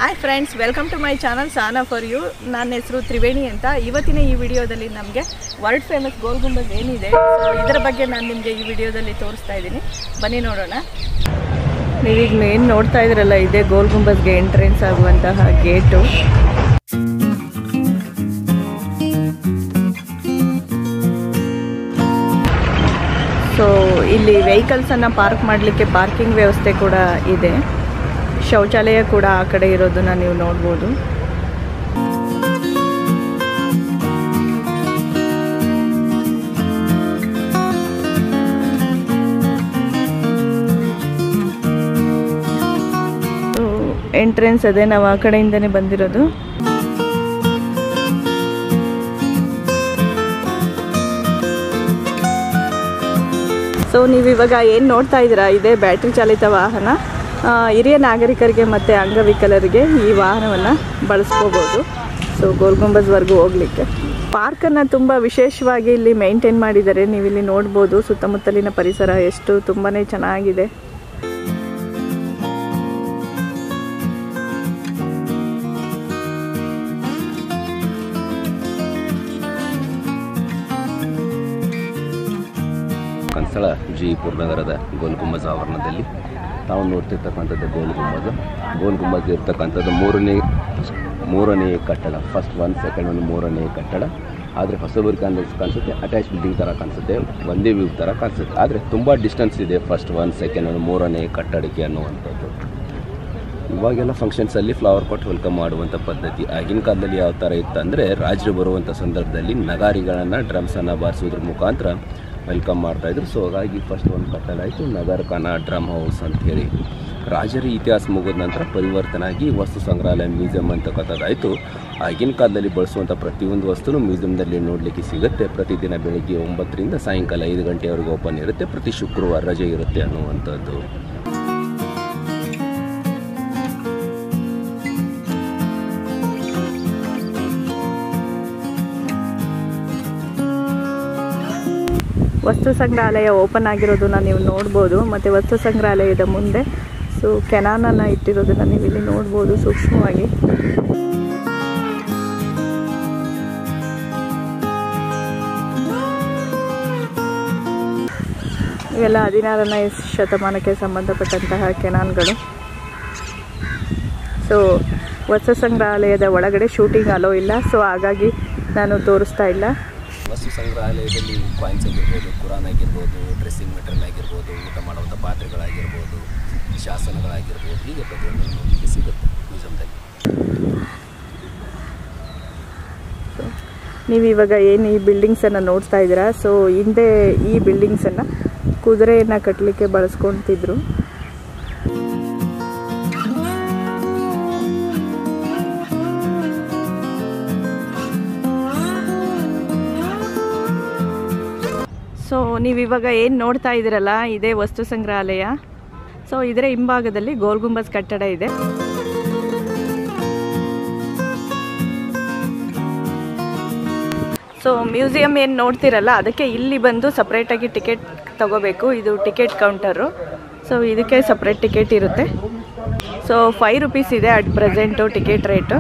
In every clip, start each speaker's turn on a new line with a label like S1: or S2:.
S1: Hi friends welcome to my channel Sana for you ನನ್ನ ಹೆಸರು ತ್ರಿವೇಣಿ ಅಂತ ಇವತ್ತಿನ ಈ ವಿಡಿಯೋದಲ್ಲಿ ನಮಗೆ ವರ್ಲ್ಡ್ ಫೇಮಸ್ ಗೋಲ್ ಗುಂಬಜ್ ಏನಿದೆ ಸೊ ಇದರ ಬಗ್ಗೆ ನಾನು ನಿಮಗೆ ಈ ವಿಡಿಯೋದಲ್ಲಿ ತೋರಿಸ್ತಾ ಇದ್ದೀನಿ ಬನ್ನಿ ನೋಡೋಣ ನೀವೀಗ ಏನು ನೋಡ್ತಾ ಇದ್ರಲ್ಲ ಇದೇ ಗೋಲ್ ಗುಂಬಜ್ಗೆ ಎಂಟ್ರೆನ್ಸ್ ಆಗುವಂತಹ ಗೇಟು ಸೊ ಇಲ್ಲಿ ವೆಹಿಕಲ್ಸನ್ನು ಪಾರ್ಕ್ ಮಾಡಲಿಕ್ಕೆ ಪಾರ್ಕಿಂಗ್ ವ್ಯವಸ್ಥೆ ಕೂಡ ಇದೆ ಶೌಚಾಲಯ ಕೂಡ ಆ ಕಡೆ ಇರೋದನ್ನ ನೀವು ನೋಡ್ಬೋದು ಎಂಟ್ರೆನ್ಸ್ ಅದೇ ನಾವು ಆ ಕಡೆಯಿಂದನೇ ಬಂದಿರೋದು ಸೊ ನೀವು ಇವಾಗ ಏನು ನೋಡ್ತಾ ಇದ್ದೀರಾ ಇದೇ ಬ್ಯಾಟ್ರಿ ಚಾಲಿತ ವಾಹನ ಆ, ಹಿರಿಯ ನಾಗರಿಕರಿಗೆ ಮತ್ತು ಅಂಗವಿಕಲರಿಗೆ ಈ ವಾಹನವನ್ನು ಬಳಸ್ಕೋಬೋದು ಸೊ ಗೋಲ್ ಗುಂಬಜ್ವರೆಗೂ ಹೋಗಲಿಕ್ಕೆ ಪಾರ್ಕನ್ನು ತುಂಬ ವಿಶೇಷವಾಗಿ ಇಲ್ಲಿ ಮೇಂಟೈನ್ ಮಾಡಿದ್ದಾರೆ ನೀವು ಇಲ್ಲಿ ನೋಡ್ಬೋದು ಸುತ್ತಮುತ್ತಲಿನ ಪರಿಸರ ಎಷ್ಟು ತುಂಬಾ ಚೆನ್ನಾಗಿದೆ
S2: ಕಂಸಳ ಜೀಪುರ್ ನಗರದ ಗೋಲ್ ಗುಂಬಜ್ ಆವರಣದಲ್ಲಿ ತಾವು ನೋಡ್ತಿರ್ತಕ್ಕಂಥದ್ದು ಗೋಲ್ ಗುಂಬಜ್ ಗೋಲ್ ಗುಂಬಜ್ ಇರ್ತಕ್ಕಂಥದ್ದು ಮೂರನೇ ಮೂರನೇ ಕಟ್ಟಡ ಫಸ್ಟ್ ಒನ್ ಸೆಕೆಂಡ್ ಒಂದು ಮೂರನೇ ಕಟ್ಟಡ ಆದರೆ ಹೊಸಬರು ಕಾಣ ಕಾಣಿಸುತ್ತೆ ಅಟ್ಯಾಚ್ ಬಿಲ್ಡಿಂಗ್ ಥರ ಕಾಣಿಸುತ್ತೆ ಒಂದೇ ವ್ಯೂ ಥರ ಕಾಣಿಸುತ್ತೆ ಆದರೆ ತುಂಬ ಡಿಸ್ಟೆನ್ಸ್ ಇದೆ ಫಸ್ಟ್ ಒನ್ ಸೆಕೆಂಡ್ ಒಂದು ಮೂರನೇ ಕಟ್ಟಡಕ್ಕೆ ಅನ್ನುವಂಥದ್ದು ಇವಾಗೆಲ್ಲ ಫಂಕ್ಷನ್ಸಲ್ಲಿ ಫ್ಲವರ್ ಕೊಟ್ಟು ವೆಲ್ಕಮ್ ಮಾಡುವಂಥ ಪದ್ಧತಿ ಆಗಿನ ಕಾಲದಲ್ಲಿ ಯಾವ ಥರ ಇತ್ತು ಅಂದರೆ ರಾಜರು ಬರುವಂಥ ಸಂದರ್ಭದಲ್ಲಿ ನಗಾರಿಗಳನ್ನು ಡ್ರಮ್ಸನ್ನು ಬಾರಿಸೋದ್ರ ಮುಖಾಂತರ ವೆಲ್ಕಮ್ ಮಾಡ್ತಾಯಿದ್ರು ಸೊ ಹಾಗಾಗಿ ಫಸ್ಟ್ ಒಂದು ಕಟ್ಟಡ ಆಯಿತು ನಗರಕನ ಡ್ರಮ್ ಹೌಸ್ ಅಂಥೇಳಿ ರಾಜರ ಇತಿಹಾಸ ಮುಗಿದ ನಂತರ ಪರಿವರ್ತನೆ ಆಗಿ ವಸ್ತು ಸಂಗ್ರಹಾಲಯ ಮ್ಯೂಸಿಯಂ ಅಂತಕ್ಕಂಥದ್ದಾಯಿತು ಆಗಿನ ಕಾಲದಲ್ಲಿ ಬಳಸುವಂಥ ಪ್ರತಿಯೊಂದು ವಸ್ತುನು ಮ್ಯೂಸಿಯಂದಲ್ಲಿ ನೋಡಲಿಕ್ಕೆ ಸಿಗುತ್ತೆ ಪ್ರತಿದಿನ ಬೆಳಗ್ಗೆ ಒಂಬತ್ತರಿಂದ ಸಾಯಂಕಾಲ ಐದು ಗಂಟೆವರೆಗೆ ಓಪನ್ ಇರುತ್ತೆ ಪ್ರತಿ ಶುಕ್ರವಾರ ರಜೆ ಇರುತ್ತೆ ಅನ್ನುವಂಥದ್ದು
S1: ವಸ್ತು ಸಂಗ್ರಹಾಲಯ ಓಪನ್ ಆಗಿರೋದನ್ನ ನೀವು ನೋಡ್ಬೋದು ಮತ್ತು ವಸ್ತು ಸಂಗ್ರಹಾಲಯದ ಮುಂದೆ ಸೊ ಕೆನಾನನ್ನು ಇಟ್ಟಿರೋದನ್ನ ನೀವು ಇಲ್ಲಿ ನೋಡ್ಬೋದು ಸೂಕ್ಷ್ಮವಾಗಿ ಇವೆಲ್ಲ ಹದಿನಾರನೇ ಶತಮಾನಕ್ಕೆ ಸಂಬಂಧಪಟ್ಟಂತಹ ಕೆನಾನ್ಗಳು ಸೊ ವಸ್ತು ಸಂಗ್ರಹಾಲಯದ ಒಳಗಡೆ ಶೂಟಿಂಗ್ ಅಲೋ ಇಲ್ಲ ಸೊ ಹಾಗಾಗಿ ನಾನು ತೋರಿಸ್ತಾ ಇಲ್ಲ
S2: ವಸ್ತು ಸಂಗ್ರಹಾಲಯದಲ್ಲಿ ಕಾಯಿನ್ಸ್ ಆಗಿರ್ಬೋದು ಕುರಾನ್ ಆಗಿರ್ಬೋದು ಡ್ರೆಸ್ಸಿಂಗ್ ಮೆಟೀರಿಯಲ್ ಆಗಿರ್ಬೋದು ಊಟ ಮಾಡುವಂಥ ಪಾತ್ರೆಗಳಾಗಿರ್ಬೋದು ಶಾಸನಗಳಾಗಿರ್ಬೋದು ಹೀಗೆ ಪ್ರತಿಯೊಂದು ನೋಡಲಿಕ್ಕೆ ಸಿಗುತ್ತೆ ಮ್ಯೂಸಿಯಮ್ದಲ್ಲಿ
S1: ನೀವು ಇವಾಗ ಏನು ಈ ಬಿಲ್ಡಿಂಗ್ಸನ್ನು ನೋಡ್ತಾ ಇದ್ದೀರಾ ಸೊ ಹಿಂದೆ ಈ ಬಿಲ್ಡಿಂಗ್ಸನ್ನು ಕುದುರೆಯನ್ನು ಕಟ್ಟಲಿಕ್ಕೆ ಬಳಸ್ಕೊತಿದ್ರು ಸೊ ನೀವು ಇವಾಗ ಏನು ನೋಡ್ತಾ ಇದ್ದೀರಲ್ಲ ಇದೇ ವಸ್ತು ಸಂಗ್ರಹಾಲಯ ಸೊ ಇದರ ಹಿಂಭಾಗದಲ್ಲಿ ಗೋಲ್ ಗುಂಬಜ್ ಕಟ್ಟಡ ಇದೆ ಸೊ ಮ್ಯೂಸಿಯಂ ಏನು ನೋಡ್ತಿರಲ್ಲ ಅದಕ್ಕೆ ಇಲ್ಲಿ ಬಂದು ಸಪ್ರೇಟಾಗಿ ಟಿಕೆಟ್ ತಗೋಬೇಕು ಇದು ಟಿಕೆಟ್ ಕೌಂಟರು ಸೊ ಇದಕ್ಕೆ ಸಪ್ರೇಟ್ ಟಿಕೆಟ್ ಇರುತ್ತೆ ಸೊ ಫೈವ್ ರುಪೀಸ್ ಇದೆ at present ticket rate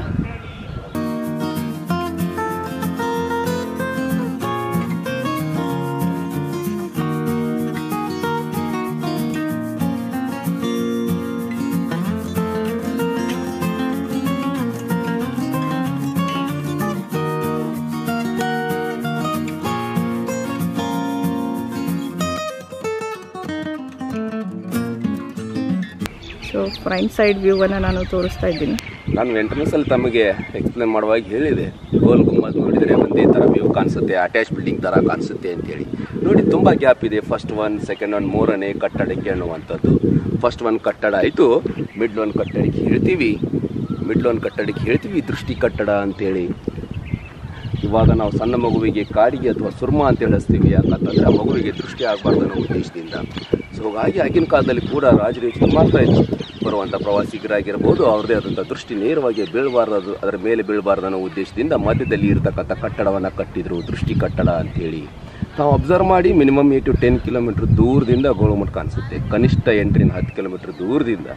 S1: so front side ವ್ಯೂವನ್ನು ನಾನು ತೋರಿಸ್ತಾ ಇದ್ದೀನಿ
S2: ನಾನು ಎಂಟ್ರೆನ್ಸಲ್ಲಿ ತಮಗೆ ಎಕ್ಸ್ಪ್ಲೇನ್ ಮಾಡುವಾಗ ಹೇಳಿದೆ ಗೋಲ್ ಗುಮ್ಮತ್ ನೋಡಿದರೆ ಒಂದೇ ಥರ ವ್ಯೂ ಕಾಣಿಸುತ್ತೆ ಅಟ್ಯಾಚ್ ಬಿಲ್ಡಿಂಗ್ ಥರ ಕಾಣಿಸುತ್ತೆ ಅಂತೇಳಿ ನೋಡಿ ತುಂಬ ಗ್ಯಾಪ್ ಇದೆ ಫಸ್ಟ್ ಒನ್ ಸೆಕೆಂಡ್ ಒನ್ ಮೂರನೇ ಕಟ್ಟಡಕ್ಕೆ ಅನ್ನುವಂಥದ್ದು ಫಸ್ಟ್ ಒನ್ ಕಟ್ಟಡ ಆಯಿತು ಮಿಡ್ಲ್ ಒನ್ ಕಟ್ಟಡಕ್ಕೆ ಹೇಳ್ತೀವಿ ಮಿಡ್ಲ್ ಒನ್ ಕಟ್ಟಡಕ್ಕೆ ಹೇಳ್ತೀವಿ ದೃಷ್ಟಿ ಕಟ್ಟಡ ಅಂತೇಳಿ ಇವಾಗ ನಾವು ಸಣ್ಣ ಮಗುವಿಗೆ ಕಾಡಿಗೆ ಅಥವಾ ಸುರ್ಮ ಅಂತ ಹೇಳಿಸ್ತೀವಿ ಯಾಕಂತಂದರೆ ಆ ಮಗುವಿಗೆ ದೃಷ್ಟಿ ಆಗಬಾರ್ದು ಅನ್ನೋ ಉದ್ದೇಶದಿಂದ ಸೊ ಹಾಗಾಗಿ ಆಗಿನ ಕಾಲದಲ್ಲಿ ಕೂಡ ರಾಜರು ಯೋಚನೆ ಮಾಡ್ತಾ ಇದ್ರು ಬರುವಂಥ ಪ್ರವಾಸಿಗರಾಗಿರ್ಬೋದು ಅವ್ರದ್ದೇ ಆದಂಥ ದೃಷ್ಟಿ ನೇರವಾಗಿ ಬೀಳಬಾರ್ದು ಅದರ ಮೇಲೆ ಬೀಳಬಾರ್ದು ಅನ್ನೋ ಉದ್ದೇಶದಿಂದ ಮಧ್ಯದಲ್ಲಿ ಇರತಕ್ಕಂಥ ಕಟ್ಟಡವನ್ನು ಕಟ್ಟಿದ್ರು ದೃಷ್ಟಿ ಕಟ್ಟಡ ಅಂತೇಳಿ ನಾವು ಅಬ್ಸರ್ವ್ ಮಾಡಿ minimum eight to ten kilometre ದೂರದಿಂದ ಗೋಳಮಠ ಕಾಣಿಸುತ್ತೆ ಕನಿಷ್ಠ ಎಂಟರಿಂದ ಹತ್ತು ಕಿಲೋಮೀಟ್ರ್ ದೂರದಿಂದ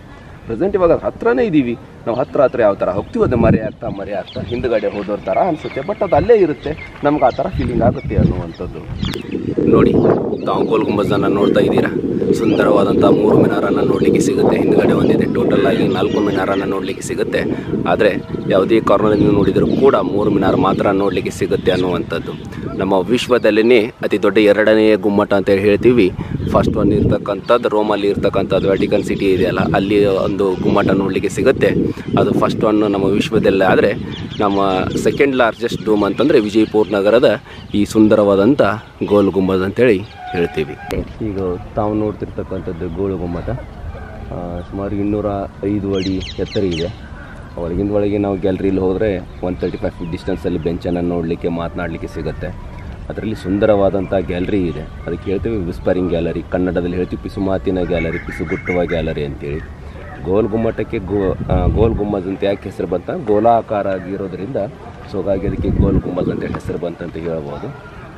S2: ಪ್ರೆಸೆಂಟ್ ಇವಾಗ ಹತ್ರನೇ ಇದ್ದೀವಿ ನಾವು ಹತ್ರ ಹತ್ರ ಯಾವ ಥರ ಹೋಗ್ತೀವಿ ಅದು ಮರೆ ಆಗ್ತಾ ಮರೆ ಆಗ್ತಾ ಹಿಂದ್ಗಡೆ ಹೋದೋರ್ ಥರ ಅನಿಸುತ್ತೆ ಬಟ್ ಅದು ಅಲ್ಲೇ ಇರುತ್ತೆ ನಮ್ಗೆ ಆ ಥರ ಫೀಲಿಂಗ್ ಆಗುತ್ತೆ ಅನ್ನುವಂಥದ್ದು ನೋಡಿ ತಾವು ಗೋಲ್ ಗುಂಬಜನ್ನು ನೋಡ್ತಾ ಇದ್ದೀರಾ ಸುಂದರವಾದಂಥ ಮೂರು ಮಿನಾರನ್ನು ನೋಡಲಿಕ್ಕೆ ಸಿಗುತ್ತೆ ಹಿಂದ್ಗಡೆ ಒಂದಿದೆ ಟೋಟಲ್ ಆಗಿ ನಾಲ್ಕು ಮಿನಾರನ್ನು ನೋಡಲಿಕ್ಕೆ ಸಿಗುತ್ತೆ ಆದರೆ ಯಾವುದೇ ಕಾರ್ನರ್ನಲ್ಲಿ ನೋಡಿದರೂ ಕೂಡ ಮೂರು ಮಿನಾರ್ ಮಾತ್ರ ನೋಡಲಿಕ್ಕೆ ಸಿಗುತ್ತೆ ಅನ್ನುವಂಥದ್ದು ನಮ್ಮ ವಿಶ್ವದಲ್ಲೇ ಅತಿ ದೊಡ್ಡ ಎರಡನೆಯ ಗುಮ್ಮಟ ಅಂತ ಹೇಳಿ ಹೇಳ್ತೀವಿ ಫಸ್ಟ್ ಒನ್ ಇರ್ತಕ್ಕಂಥದ್ದು ರೋಮಲ್ಲಿ ಇರ್ತಕ್ಕಂಥದ್ದು ವ್ಯಾಟಿಕನ್ ಸಿಟಿ ಇದೆಯಲ್ಲ ಅಲ್ಲಿ ಒಂದು ಗುಮ್ಮಟ ನೋಡಲಿಕ್ಕೆ ಸಿಗುತ್ತೆ ಅದು ಫಸ್ಟ್ ಒನ್ ನಮ್ಮ ವಿಶ್ವದಲ್ಲೇ ಆದರೆ ನಮ್ಮ ಸೆಕೆಂಡ್ ಲಾರ್ಜೆಸ್ಟ್ ಡೂಮ್ ಅಂತಂದರೆ ವಿಜಯಪುರ ನಗರದ ಈ ಸುಂದರವಾದಂಥ ಗೋಲ್ ಗುಂಬಜ್ ಅಂತೇಳಿ ಹೇಳ್ತೀವಿ ಈಗ ತಾವು ನೋಡ್ತಿರ್ತಕ್ಕಂಥದ್ದು ಗೋಳು ಗುಮ್ಮಟ ಆ, ಸುಮಾರು ಇನ್ನೂರ ಐದು ಅಡಿ ಎತ್ತರ ಇದೆ ಒಳಗಿಂದ ಒಳಗೆ ನಾವು ಗ್ಯಾಲರಿಲಿ ಹೋದರೆ ಒನ್ ತರ್ಟಿ ಫೈವ್ ಫೀಟ್ ಡಿಸ್ಟೆನ್ಸಲ್ಲಿ ಬೆಂಚನ್ನು ನೋಡಲಿಕ್ಕೆ ಮಾತನಾಡಲಿಕ್ಕೆ ಸಿಗುತ್ತೆ ಅದರಲ್ಲಿ ಸುಂದರವಾದಂಥ ಗ್ಯಾಲರಿ ಇದೆ ಅದಕ್ಕೆ ಹೇಳ್ತೀವಿ ವಿಸ್ಪರಿಂಗ್ ಗ್ಯಾಲರಿ ಕನ್ನಡದಲ್ಲಿ ಹೇಳ್ತೀವಿ ಪಿಸುಮಾತಿನ ಗ್ಯಾಲರಿ ಪಿಸುಗುಟ್ಟುವ ಗ್ಯಾಲರಿ ಅಂತೇಳಿ ಗೋಲ್ ಗುಮ್ಮಟಕ್ಕೆ ಗೋ ಆ, ಗೋಲ್ ಗುಮ್ಮಜ್ ಅಂತ ಯಾಕೆ ಹೆಸರು ಬಂತ ಗೋಲಾಕಾರ ಆಗಿರೋದ್ರಿಂದ ಸೊ ಹಾಗಾಗಿ ಅದಕ್ಕೆ ಗೋಲ್ ಗುಮ್ಮಜ್ ಅಂತ ಹೆಸರು ಬಂತಂತ ಹೇಳ್ಬೋದು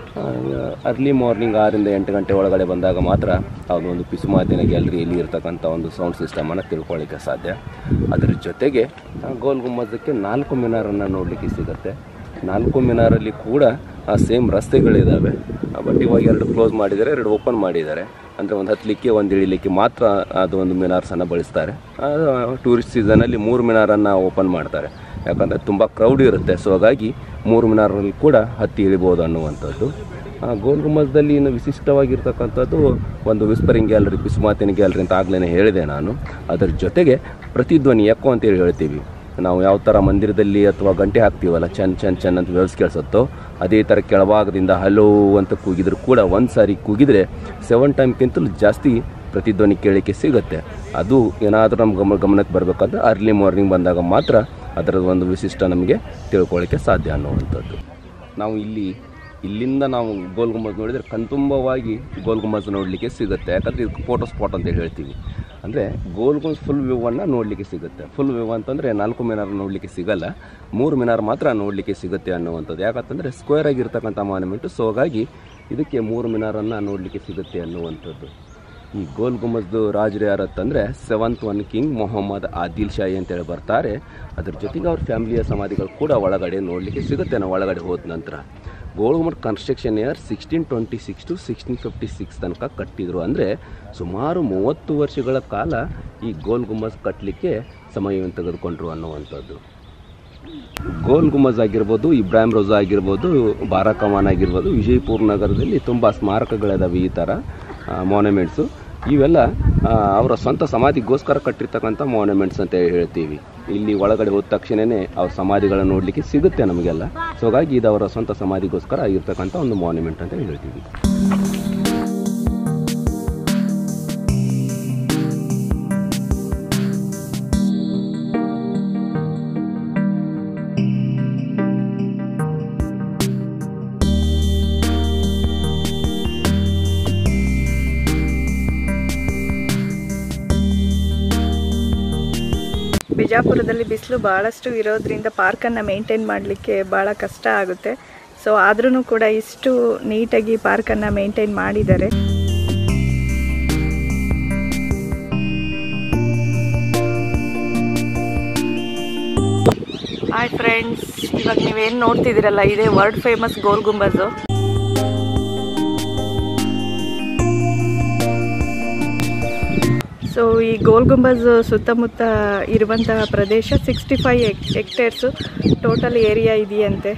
S2: ಅರ್ಲಿ ಮಾರ್ನಿಂಗ್ ಆರಿಂದ ಎಂಟು ಗಂಟೆ ಒಳಗಡೆ ಬಂದಾಗ ಮಾತ್ರ ಅದು ಒಂದು ಪಿಸುಮಾತಿನ ಗ್ಯಾಲರಿಯಲ್ಲಿ ಇರ್ತಕ್ಕಂಥ ಒಂದು ಸೌಂಡ್ ಸಿಸ್ಟಮನ್ನು ತಿಳ್ಕೊಳ್ಳಿಕ್ಕೆ ಸಾಧ್ಯ ಅದರ ಜೊತೆಗೆ ಆ, ಗೋಲ್ ಗುಮ್ಮಜಕ್ಕೆ ನಾಲ್ಕು ಮಿನಾರನ್ನು ನೋಡಲಿಕ್ಕೆ ಸಿಗುತ್ತೆ ನಾಲ್ಕು ಮಿನಾರಲ್ಲಿ ಕೂಡ ಸೇಮ್ ರಸ್ತೆಗಳಿದ್ದಾವೆ ಬಟ್ ಇವಾಗ ಎರಡು ಕ್ಲೋಸ್ ಮಾಡಿದ್ದಾರೆ ಎರಡು ಓಪನ್ ಮಾಡಿದ್ದಾರೆ ಅಂದರೆ ಒಂದು ಹತ್ತಲಿಕ್ಕೆ ಒಂದು ಇಳಿಲಿಕ್ಕೆ ಮಾತ್ರ ಅದು ಒಂದು ಮಿನಾರ್ಸನ್ನು ಬಳಸ್ತಾರೆ ಟೂರಿಸ್ಟ್ ಸೀಸನಲ್ಲಿ ಮೂರು ಮಿನಾರನ್ನು ಓಪನ್ ಮಾಡ್ತಾರೆ ಯಾಕಂದರೆ ತುಂಬ ಕ್ರೌಡ್ ಇರುತ್ತೆ ಸೊ ಹಾಗಾಗಿ ಮೂರು ಮಿನಾರಲ್ಲಿ ಕೂಡ ಹತ್ತಿ ಇಳಿಬೋದು ಅನ್ನುವಂಥದ್ದು ಆ, ಗೋಲ್ ಗುಮ್ಮಜದಲ್ಲಿ ಇನ್ನು ವಿಶಿಷ್ಟವಾಗಿರ್ತಕ್ಕಂಥದ್ದು ಒಂದು ವಿಸ್ಪರಿಂಗ್ ಗ್ಯಾಲರಿ ಪಿಸುಮಾತಿನ ಗ್ಯಾಲರಿ ಅಂತ ಆಗಲೇ ಹೇಳಿದೆ ನಾನು ಅದರ ಜೊತೆಗೆ ಪ್ರತಿಧ್ವನಿ ಎಕ್ಕೋ ಅಂತೇಳಿ ಹೇಳ್ತೀವಿ ನಾವು ಯಾವ ಥರ ಮಂದಿರದಲ್ಲಿ ಅಥವಾ ಗಂಟೆ ಹಾಕ್ತೀವಲ್ಲ ಚನ್ ಚನ್ ಚನ್ ಅಂತ ವ್ಯವಸ್ ಕೇಳಿಸುತ್ತೋ ಅದೇ ಥರ ಕೆಳಭಾಗದಿಂದ ಹಲೋ ಅಂತ ಕೂಗಿದ್ರು ಕೂಡ ಒಂದು ಸಾರಿ ಕೂಗಿದರೆ ಸೆವೆನ್ ಟೈಮ್ಗಿಂತಲೂ ಜಾಸ್ತಿ ಪ್ರತಿಧ್ವನಿ ಕೇಳಲಿಕ್ಕೆ ಸಿಗುತ್ತೆ ಅದು ಏನಾದರೂ ನಮ್ಮ ಗಮ ಗಮನಕ್ಕೆ ಬರಬೇಕಾದ್ರೆ ಅರ್ಲಿ ಮಾರ್ನಿಂಗ್ ಬಂದಾಗ ಮಾತ್ರ ಅದರ ಒಂದು ವಿಶಿಷ್ಟ ನಮಗೆ ತಿಳ್ಕೊಳ್ಳಿಕ್ಕೆ ಸಾಧ್ಯ ಅನ್ನುವಂಥದ್ದು ನಾವು ಇಲ್ಲಿ ಇಲ್ಲಿಂದ ನಾವು ಗೋಲ್ ಗುಂಬಜ್ ನೋಡಿದರೆ ಕಣ್ತುಂಬವಾಗಿ ಗೋಲ್ ಗುಂಬಜ್ ನೋಡಲಿಕ್ಕೆ ಸಿಗುತ್ತೆ ಯಾಕಂದರೆ ಇದು ಫೋಟೋ ಸ್ಪಾಟ್ ಅಂತ ಹೇಳ್ತೀವಿ ಅಂದರೆ ಗೋಲ್ ಗುಂಬಜ್ ಫುಲ್ ವ್ಯೂವನ್ನು ನೋಡಲಿಕ್ಕೆ ಸಿಗುತ್ತೆ ಫುಲ್ ವ್ಯೂ ಅಂತಂದರೆ ನಾಲ್ಕು ಮಿನಾರ್ ನೋಡಲಿಕ್ಕೆ ಸಿಗಲ್ಲ ಮೂರು ಮಿನಾರ್ ಮಾತ್ರ ನೋಡಲಿಕ್ಕೆ ಸಿಗುತ್ತೆ ಅನ್ನುವಂಥದ್ದು ಯಾಕಂತಂದರೆ ಸ್ಕ್ವೇರ್ ಆಗಿರ್ತಕ್ಕಂಥ ಮಾನ್ಯುಮೆಂಟು ಸೊ ಹಾಗಾಗಿ ಇದಕ್ಕೆ ಮೂರು ಮಿನಾರನ್ನು ನೋಡಲಿಕ್ಕೆ ಸಿಗುತ್ತೆ ಅನ್ನುವಂಥದ್ದು ಈ ಗೋಲ್ ಗುಂಬಜ್ದು ರಾಜರು ಯಾರತ್ತಂದರೆ seventh one king Mohammed Adil Shahi ಅಂತೇಳಿ ಬರ್ತಾರೆ ಅದ್ರ ಜೊತೆಗೆ ಅವ್ರ ಫ್ಯಾಮಿಲಿಯ ಸಮಾಧಿಗಳು ಕೂಡ ಒಳಗಡೆ ನೋಡಲಿಕ್ಕೆ ಸಿಗುತ್ತೆ ನಾವು ಒಳಗಡೆ ಹೋದ ನಂತರ Gol Gummat construction year sixteen twenty six to sixteen fifty six ತನಕ ಕಟ್ಟಿದ್ರು ಅಂದರೆ ಸುಮಾರು ಮೂವತ್ತು ವರ್ಷಗಳ ಕಾಲ ಈ ಗೋಲ್ ಗುಂಬಜ್ ಕಟ್ಟಲಿಕ್ಕೆ ಸಮಯವನ್ನು ತೆಗೆದುಕೊಂಡ್ರು ಅನ್ನುವಂಥದ್ದು ಗೋಲ್ ಗುಮ್ಮಜ್ ಆಗಿರ್ಬೋದು ಇಬ್ರಾಹಿಂ ರೋಜಾ ಆಗಿರ್ಬೋದು ಬಾರಾಕಮಾನ್ ಆಗಿರ್ಬೋದು ವಿಜಯಪುರ ನಗರದಲ್ಲಿ ತುಂಬ ಸ್ಮಾರಕಗಳಿದಾವೆ ಈ ಥರ ಮಾನ್ಯುಮೆಂಟ್ಸು ಇವೆಲ್ಲ ಆ, ಅವರ ಸ್ವಂತ ಸಮಾಧಿಗೋಸ್ಕರ ಕಟ್ಟಿರ್ತಕ್ಕಂಥ ಮಾನ್ಯುಮೆಂಟ್ಸ್ ಅಂತ ಹೇಳ್ತೀವಿ ಇಲ್ಲಿ ಒಳಗಡೆ ಹೋದ ತಕ್ಷಣವೇ ಅವ್ರ ಸಮಾಧಿಗಳನ್ನ ನೋಡಲಿಕ್ಕೆ ಸಿಗುತ್ತೆ ನಮಗೆಲ್ಲ ಸೊ ಹಾಗಾಗಿ ಇದು ಅವರ ಸ್ವಂತ ಸಮಾಧಿಗೋಸ್ಕರ ಆಗಿರ್ತಕ್ಕಂಥ ಒಂದು ಮಾನ್ಯುಮೆಂಟ್ ಅಂತ ಹೇಳ್ತೀವಿ
S1: ಬಿಜಾಪುರದಲ್ಲಿ ಬಿಸಿಲು ಭಾಳಷ್ಟು ಇರೋದ್ರಿಂದ ಪಾರ್ಕನ್ನು ಮೇಂಟೈನ್ ಮಾಡಲಿಕ್ಕೆ ಭಾಳ ಕಷ್ಟ ಆಗುತ್ತೆ ಸೊ ಆದ್ರೂ ಕೂಡ ಇಷ್ಟು ನೀಟಾಗಿ ಪಾರ್ಕನ್ನು ಮೇಂಟೈನ್ ಮಾಡಿದ್ದಾರೆ ಹಾಯ್ ಫ್ರೆಂಡ್ಸ್ ಇವಾಗ ನೀವೇನು ನೋಡ್ತಿದ್ದೀರಲ್ಲ ಇದೇ world famous Gol Gumbaz so ಈ ಗೋಲ್ ಗುಂಬಜ್ ಸುತ್ತಮುತ್ತ ಇರುವಂತಹ ಪ್ರದೇಶ sixty five hectares total area ಇದೆಯಂತೆ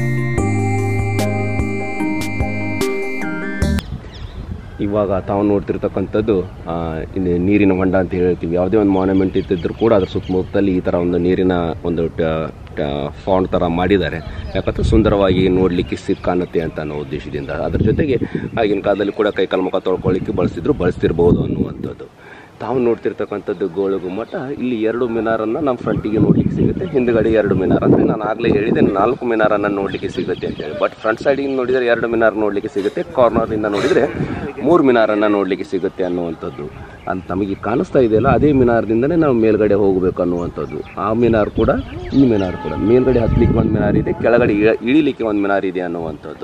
S2: ಇವಾಗ ತಾವು ನೋಡ್ತಿರ್ತಕ್ಕಂಥದ್ದು ಆ, ಇದು ನೀರಿನ ಹೊಂಡ ಅಂತ ಹೇಳ್ತೀವಿ ಯಾವುದೇ ಒಂದು ಮಾನ್ಯುಮೆಂಟ್ ಇದ್ದಿದ್ರು ಕೂಡ ಅದ್ರ ಸುತ್ತಮುತ್ತಲಿ ಈ ಥರ ಒಂದು ನೀರಿನ ಒಂದು ಫೌಂಡ್ ಥರ ಮಾಡಿದ್ದಾರೆ ಯಾಕಂದ್ರೆ ಸುಂದರವಾಗಿ ನೋಡಲಿಕ್ಕೆ ಸಿಕ್ ಕಾಣುತ್ತೆ ಅಂತ ಅನ್ನೋ ಉದ್ದೇಶದಿಂದ ಅದ್ರ ಜೊತೆಗೆ ಆಗಿನ ಕಾಲದಲ್ಲಿ ಕೂಡ ಕೈ ಕಾಲು ಮುಖ ತೊಳ್ಕೊಳ್ಳಿಕ್ಕೆ ಬಳಸಿದ್ರು ಬಳಸ್ತಿರ್ಬೋದು ಅನ್ನುವಂಥದ್ದು ತಾವು ನೋಡ್ತಿರ್ತಕ್ಕಂಥದ್ದು ಗೋಳು ಗುಮ್ಮಟ ಇಲ್ಲಿ ಎರಡು ಮಿನಾರನ್ನು ನಮ್ಮ ಫ್ರಂಟಿಗೆ ನೋಡ್ಲಿಕ್ಕೆ ಸಿಗುತ್ತೆ ಹಿಂದ್ಗಡೆ ಎರಡು ಮಿನಾರ್ ಅಂದರೆ ನಾನು ಆಗಲೇ ಹೇಳಿದೆ ನಾಲ್ಕು ಮಿನಾರನ್ನು ನೋಡಲಿಕ್ಕೆ ಸಿಗುತ್ತೆ ಅಂತ ಹೇಳಿ ಬಟ್ ಫ್ರಂಟ್ ಸೈಡಿಗೆ ನೋಡಿದರೆ ಎರಡು ಮಿನಾರ್ ನೋಡಲಿಕ್ಕೆ ಸಿಗುತ್ತೆ ಕಾರ್ನರಿಂದ ನೋಡಿದರೆ ಮೂರು ಮಿನಾರನ್ನು ನೋಡಲಿಕ್ಕೆ ಸಿಗುತ್ತೆ ಅನ್ನುವಂಥದ್ದು ಅಂತ ನಮಗೆ ಕಾಣಿಸ್ತಾ ಇದೆಯಲ್ಲ ಅದೇ ಮಿನಾರ್ದಿಂದನೇ ನಾವು ಮೇಲ್ಗಡೆ ಹೋಗಬೇಕು ಅನ್ನುವಂಥದ್ದು ಆ ಮಿನಾರ್ ಕೂಡ ಈ ಮಿನಾರ್ ಕೂಡ ಮೇಲ್ಗಡೆ ಹತ್ತಲಿಕ್ಕೆ ಒಂದು ಮಿನಾರ್ ಇದೆ ಕೆಳಗಡೆ ಇಳ- ಇಳಿಲಿಕ್ಕೆ ಒಂದು ಮಿನಾರ್ ಇದೆ ಅನ್ನುವಂಥದ್ದು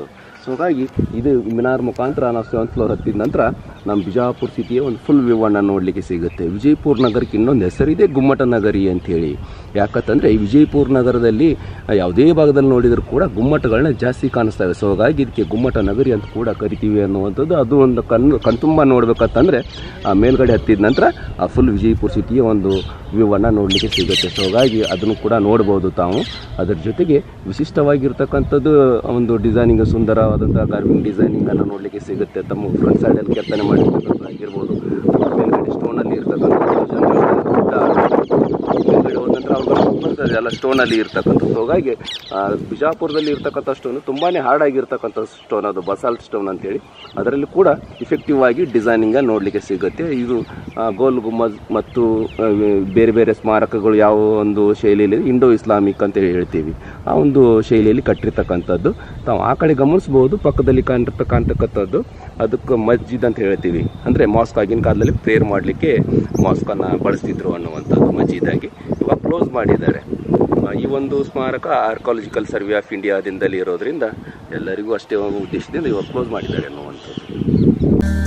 S2: ಸೊ ಹಾಗಾಗಿ ಇದು ಮಿನಾರ್ ಮುಖಾಂತರ ನಾವು ಸೆವೆಂತ್ ಫ್ಲೋರ್ ಹತ್ತಿದ ನಂತರ ನಮ್ಮ ಬಿಜಾಪುರ ಸಿಟಿಯ ಒಂದು ಫುಲ್ ವ್ಯೂವನ್ನು ನೋಡಲಿಕ್ಕೆ ಸಿಗುತ್ತೆ ವಿಜಯಪುರ ನಗರಕ್ಕೆ ಇನ್ನೊಂದು ಹೆಸರಿದೆ ಗುಮ್ಮಟ ನಗರಿ ಅಂಥೇಳಿ ಯಾಕಂತಂದರೆ ಈ ವಿಜಯಪುರ ನಗರದಲ್ಲಿ ಯಾವುದೇ ಭಾಗದಲ್ಲಿ ನೋಡಿದರೂ ಕೂಡ ಗುಮ್ಮಟಗಳನ್ನ ಜಾಸ್ತಿ ಕಾಣಿಸ್ತವೆ ಸೊ ಹಾಗಾಗಿ ಇದಕ್ಕೆ ಗುಮ್ಮಟ ನಗರಿ ಅಂತ ಕೂಡ ಕರಿತೀವಿ ಅನ್ನುವಂಥದ್ದು ಅದು ಒಂದು ಕಣ್ಣು ಕಣ್ತುಂಬ ನೋಡ್ಬೇಕಂತಂದರೆ ಆ ಮೇಲ್ಗಡೆ ಹತ್ತಿದ ನಂತರ ಆ ಫುಲ್ ವಿಜಯಪುರ ಸಿಟಿಯ ಒಂದು ವ್ಯೂವನ್ನು ನೋಡಲಿಕ್ಕೆ ಸಿಗುತ್ತೆ ಸೊ ಹಾಗಾಗಿ ಅದನ್ನು ಕೂಡ ನೋಡ್ಬೋದು ತಾವು ಅದರ ಜೊತೆಗೆ ವಿಶಿಷ್ಟವಾಗಿರ್ತಕ್ಕಂಥದ್ದು ಒಂದು ಡಿಸೈನಿಂಗ್ ಸುಂದರವಾದಂಥ ಕಾರ್ವಿಂಗ್ ಡಿಸೈನಿಂಗನ್ನು ನೋಡಲಿಕ್ಕೆ ಸಿಗುತ್ತೆ ತಮ್ಮ ಫ್ರಂಟ್ ಸೈಡಲ್ಲಿ ಕೆತ್ತನೆ ಮಾಡಿರ್ತಕ್ಕಂಥ ಆಗಿರ್ಬೋದು ಅಥವಾ ಮೇಲ್ಗಡೆ ಸ್ಟೋನಲ್ಲಿ ಇರ್ತಕ್ಕಂಥದ್ದು ಜನಗಳು ಗುಡ್ಡ ಮೇಲ್ಗಡೆ ಹೋದ ನಂತರ ಅವ್ರಿಗೆ ಬರ್ತದೆ ಎಲ್ಲ ಸ್ಟೋನಲ್ಲಿ ಇರ್ತಕ್ಕಂಥದ್ದು ಸೊ ಹಾಗಾಗಿ ಆ, ಬಿಜಾಪುರದಲ್ಲಿ ಇರ್ತಕ್ಕಂಥ ಸ್ಟೋನು ತುಂಬಾ ಹಾರ್ಡ್ ಆಗಿರ್ತಕ್ಕಂಥ ಸ್ಟೋನ್ ಅದು ಬಸಾಲ್ಟ್ ಸ್ಟೋನ್ ಅಂತೇಳಿ ಅದರಲ್ಲಿ ಕೂಡ ಇಫೆಕ್ಟಿವ್ ಆಗಿ ಡಿಸೈನಿಂಗ ನೋಡಲಿಕ್ಕೆ ಸಿಗುತ್ತೆ ಇದು ಆ, ಗೋಲ್ ಗುಮ್ಮಜ್ ಮತ್ತು ಆ, ಬೇರೆ ಬೇರೆ ಸ್ಮಾರಕಗಳು ಯಾವ ಒಂದು ಶೈಲಿಯಲ್ಲಿ ಇಂಡೋ ಇಸ್ಲಾಮಿಕ್ ಅಂತ ಹೇಳ್ತೀವಿ ಆ ಒಂದು ಶೈಲಿಯಲ್ಲಿ ಕಟ್ಟಿರ್ತಕ್ಕಂಥದ್ದು ತಾವು ಆ ಕಡೆ ಗಮನಿಸ್ಬೋದು ಪಕ್ಕದಲ್ಲಿ ಕಾಣಿರ್ತ ಕಾಣ್ತಕ್ಕಂಥದ್ದು ಅದಕ್ಕೆ ಮಸ್ಜಿದ್ ಅಂತ ಹೇಳ್ತೀವಿ ಅಂದರೆ ಮಾಸ್ಕ್ ಆಗಿನ ಕಾಲದಲ್ಲಿ ಪ್ರೇಯರ್ ಮಾಡಲಿಕ್ಕೆ ಮಾಸ್ಕನ್ನು ಬಳಸ್ತಿದ್ರು ಅನ್ನುವಂಥದ್ದು ಮಸ್ಜಿದ್ ಆಗಿ ಇವಾಗ ಕ್ಲೋಸ್ ಮಾಡಿದ್ದಾರೆ ಆ, ಈ ಒಂದು ಸ್ಮಾರಕ ಆರ್ಕಾಲಜಿಕಲ್ ಸರ್ವೆ ಆಫ್ ಇಂಡಿಯಾದಿಂದಲೇ ಇರೋದ್ರಿಂದ ಎಲ್ಲರಿಗೂ ಅಷ್ಟೇ ಒಂದು ಉದ್ದೇಶದಿಂದ ಇವಾಗ ಕ್ಲೋಸ್ ಮಾಡಿದ್ದಾರೆ ಅನ್ನುವಂಥದ್ದು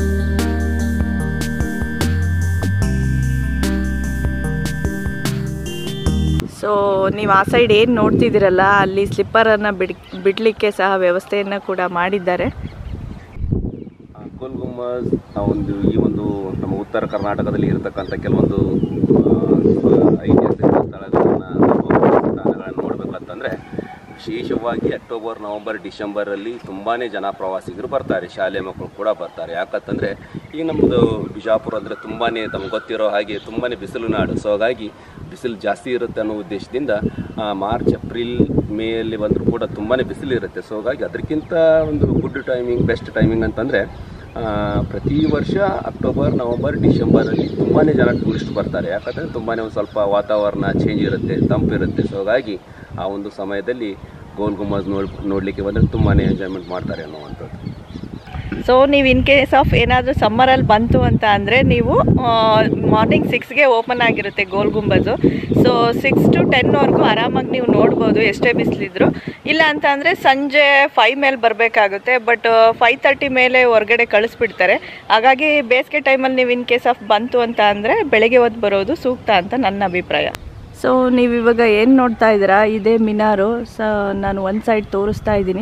S1: ಸೊ ನೀವು ಆ ಸೈಡ್ ಏನು ನೋಡ್ತಿದ್ದೀರಲ್ಲ ಅಲ್ಲಿ ಸ್ಲಿಪ್ಪರನ್ನು ಬಿಡ್ ಬಿಡಲಿಕ್ಕೆ ಸಹ ವ್ಯವಸ್ಥೆಯನ್ನು ಕೂಡ ಮಾಡಿದ್ದಾರೆ
S2: ಆ, ಗೋಲ್ ಗುಮ್ಮಜ್ ಆ ಒಂದು ಈ ಒಂದು ನಮ್ಮ ಉತ್ತರ ಕರ್ನಾಟಕದಲ್ಲಿ ಇರತಕ್ಕಂಥ ಕೆಲವೊಂದು ಆ, ಐತಿಹಾಸಿಕ ಸ್ಥಳಗಳನ್ನು ಸ್ಥಾನಗಳನ್ನು ನೋಡಬೇಕಂತಂದರೆ ವಿಶೇಷವಾಗಿ ಅಕ್ಟೋಬರ್ ನವಂಬರ್ ಡಿಸೆಂಬರಲ್ಲಿ ತುಂಬಾ ಜನ ಪ್ರವಾಸಿಗರು ಬರ್ತಾರೆ ಶಾಲೆ ಮಕ್ಕಳು ಕೂಡ ಬರ್ತಾರೆ ಯಾಕಂತಂದರೆ ಈಗ ನಮ್ಮದು ಬಿಜಾಪುರ ಅಂದರೆ ತುಂಬಾ ತಮ್ಗೆ ಗೊತ್ತಿರೋ ಹಾಗೆ ತುಂಬಾ ಬಿಸಿಲು ನಾಡು ಸೊ ಹಾಗಾಗಿ ಬಿಸಿಲು ಜಾಸ್ತಿ ಇರುತ್ತೆ ಅನ್ನೋ ಉದ್ದೇಶದಿಂದ ಆ, ಮಾರ್ಚ್ ಏಪ್ರಿಲ್ ಮೇಯಲ್ಲಿ ಬಂದರೂ ಕೂಡ ತುಂಬಾ ಬಿಸಿಲು ಇರುತ್ತೆ ಸೊ ಹಾಗಾಗಿ ಅದಕ್ಕಿಂತ ಒಂದು ಗುಡ್ ಟೈಮಿಂಗ್ ಬೆಸ್ಟ್ ಟೈಮಿಂಗ್ ಅಂತಂದರೆ ಪ್ರತಿ ವರ್ಷ ಅಕ್ಟೋಬರ್ ನವಂಬರ್ ಡಿಸೆಂಬರಲ್ಲಿ ತುಂಬಾ ಜನ ಟೂರಿಸ್ಟ್ ಬರ್ತಾರೆ ಯಾಕಂದರೆ ತುಂಬಾ ಒಂದು ಸ್ವಲ್ಪ ವಾತಾವರಣ ಚೇಂಜ್ ಇರುತ್ತೆ ತಂಪಿರುತ್ತೆ ಸೊ ಹಾಗಾಗಿ ಆ ಒಂದು ಸಮಯದಲ್ಲಿ ಗೋಲ್ ಗುಮ್ಮಜ್ ನೋಡ್ ನೋಡಲಿಕ್ಕೆ ಬಂದರೆ ತುಂಬಾ ಎಂಜಾಯ್ಮೆಂಟ್ ಮಾಡ್ತಾರೆ ಅನ್ನುವಂಥದ್ದು
S1: ಸೊ ನೀವು ಇನ್ ಕೇಸ್ ಆಫ್ ಏನಾದರೂ ಸಮ್ಮರಲ್ಲಿ ಬಂತು ಅಂತ ಅಂದರೆ ನೀವು ಮಾರ್ನಿಂಗ್ ಸಿಕ್ಸ್ಗೆ ಓಪನ್ ಆಗಿರುತ್ತೆ Gol Gumbaz so six to ಟೆನ್ವರೆಗೂ ಆರಾಮಾಗಿ ನೀವು ನೋಡ್ಬೋದು ಎಷ್ಟೇ ಬಿಸಿಲಿದ್ರು ಇಲ್ಲ ಅಂತ ಅಂದರೆ ಸಂಜೆ ಫೈವ್ ಮೇಲೆ ಬರಬೇಕಾಗುತ್ತೆ ಬಟ್ ಫೈವ್ ತರ್ಟಿ ಮೇಲೆ ಹೊರಗಡೆ ಕಳಿಸ್ಬಿಡ್ತಾರೆ ಹಾಗಾಗಿ ಬೇಸಿಗೆ ಟೈಮಲ್ಲಿ ನೀವು ಇನ್ ಕೇಸ್ ಆಫ್ ಬಂತು ಅಂತ ಅಂದರೆ ಬೆಳಗ್ಗೆ ಹೊತ್ತು ಬರೋದು ಸೂಕ್ತ ಅಂತ ನನ್ನ ಅಭಿಪ್ರಾಯ ಸೊ ನೀವು ಇವಾಗ ಏನು ನೋಡ್ತಾ ಇದ್ದೀರಾ ಇದೇ ಮಿನಾರು ಸ ನಾನು ಒಂದು ಸೈಡ್ ತೋರಿಸ್ತಾ ಇದ್ದೀನಿ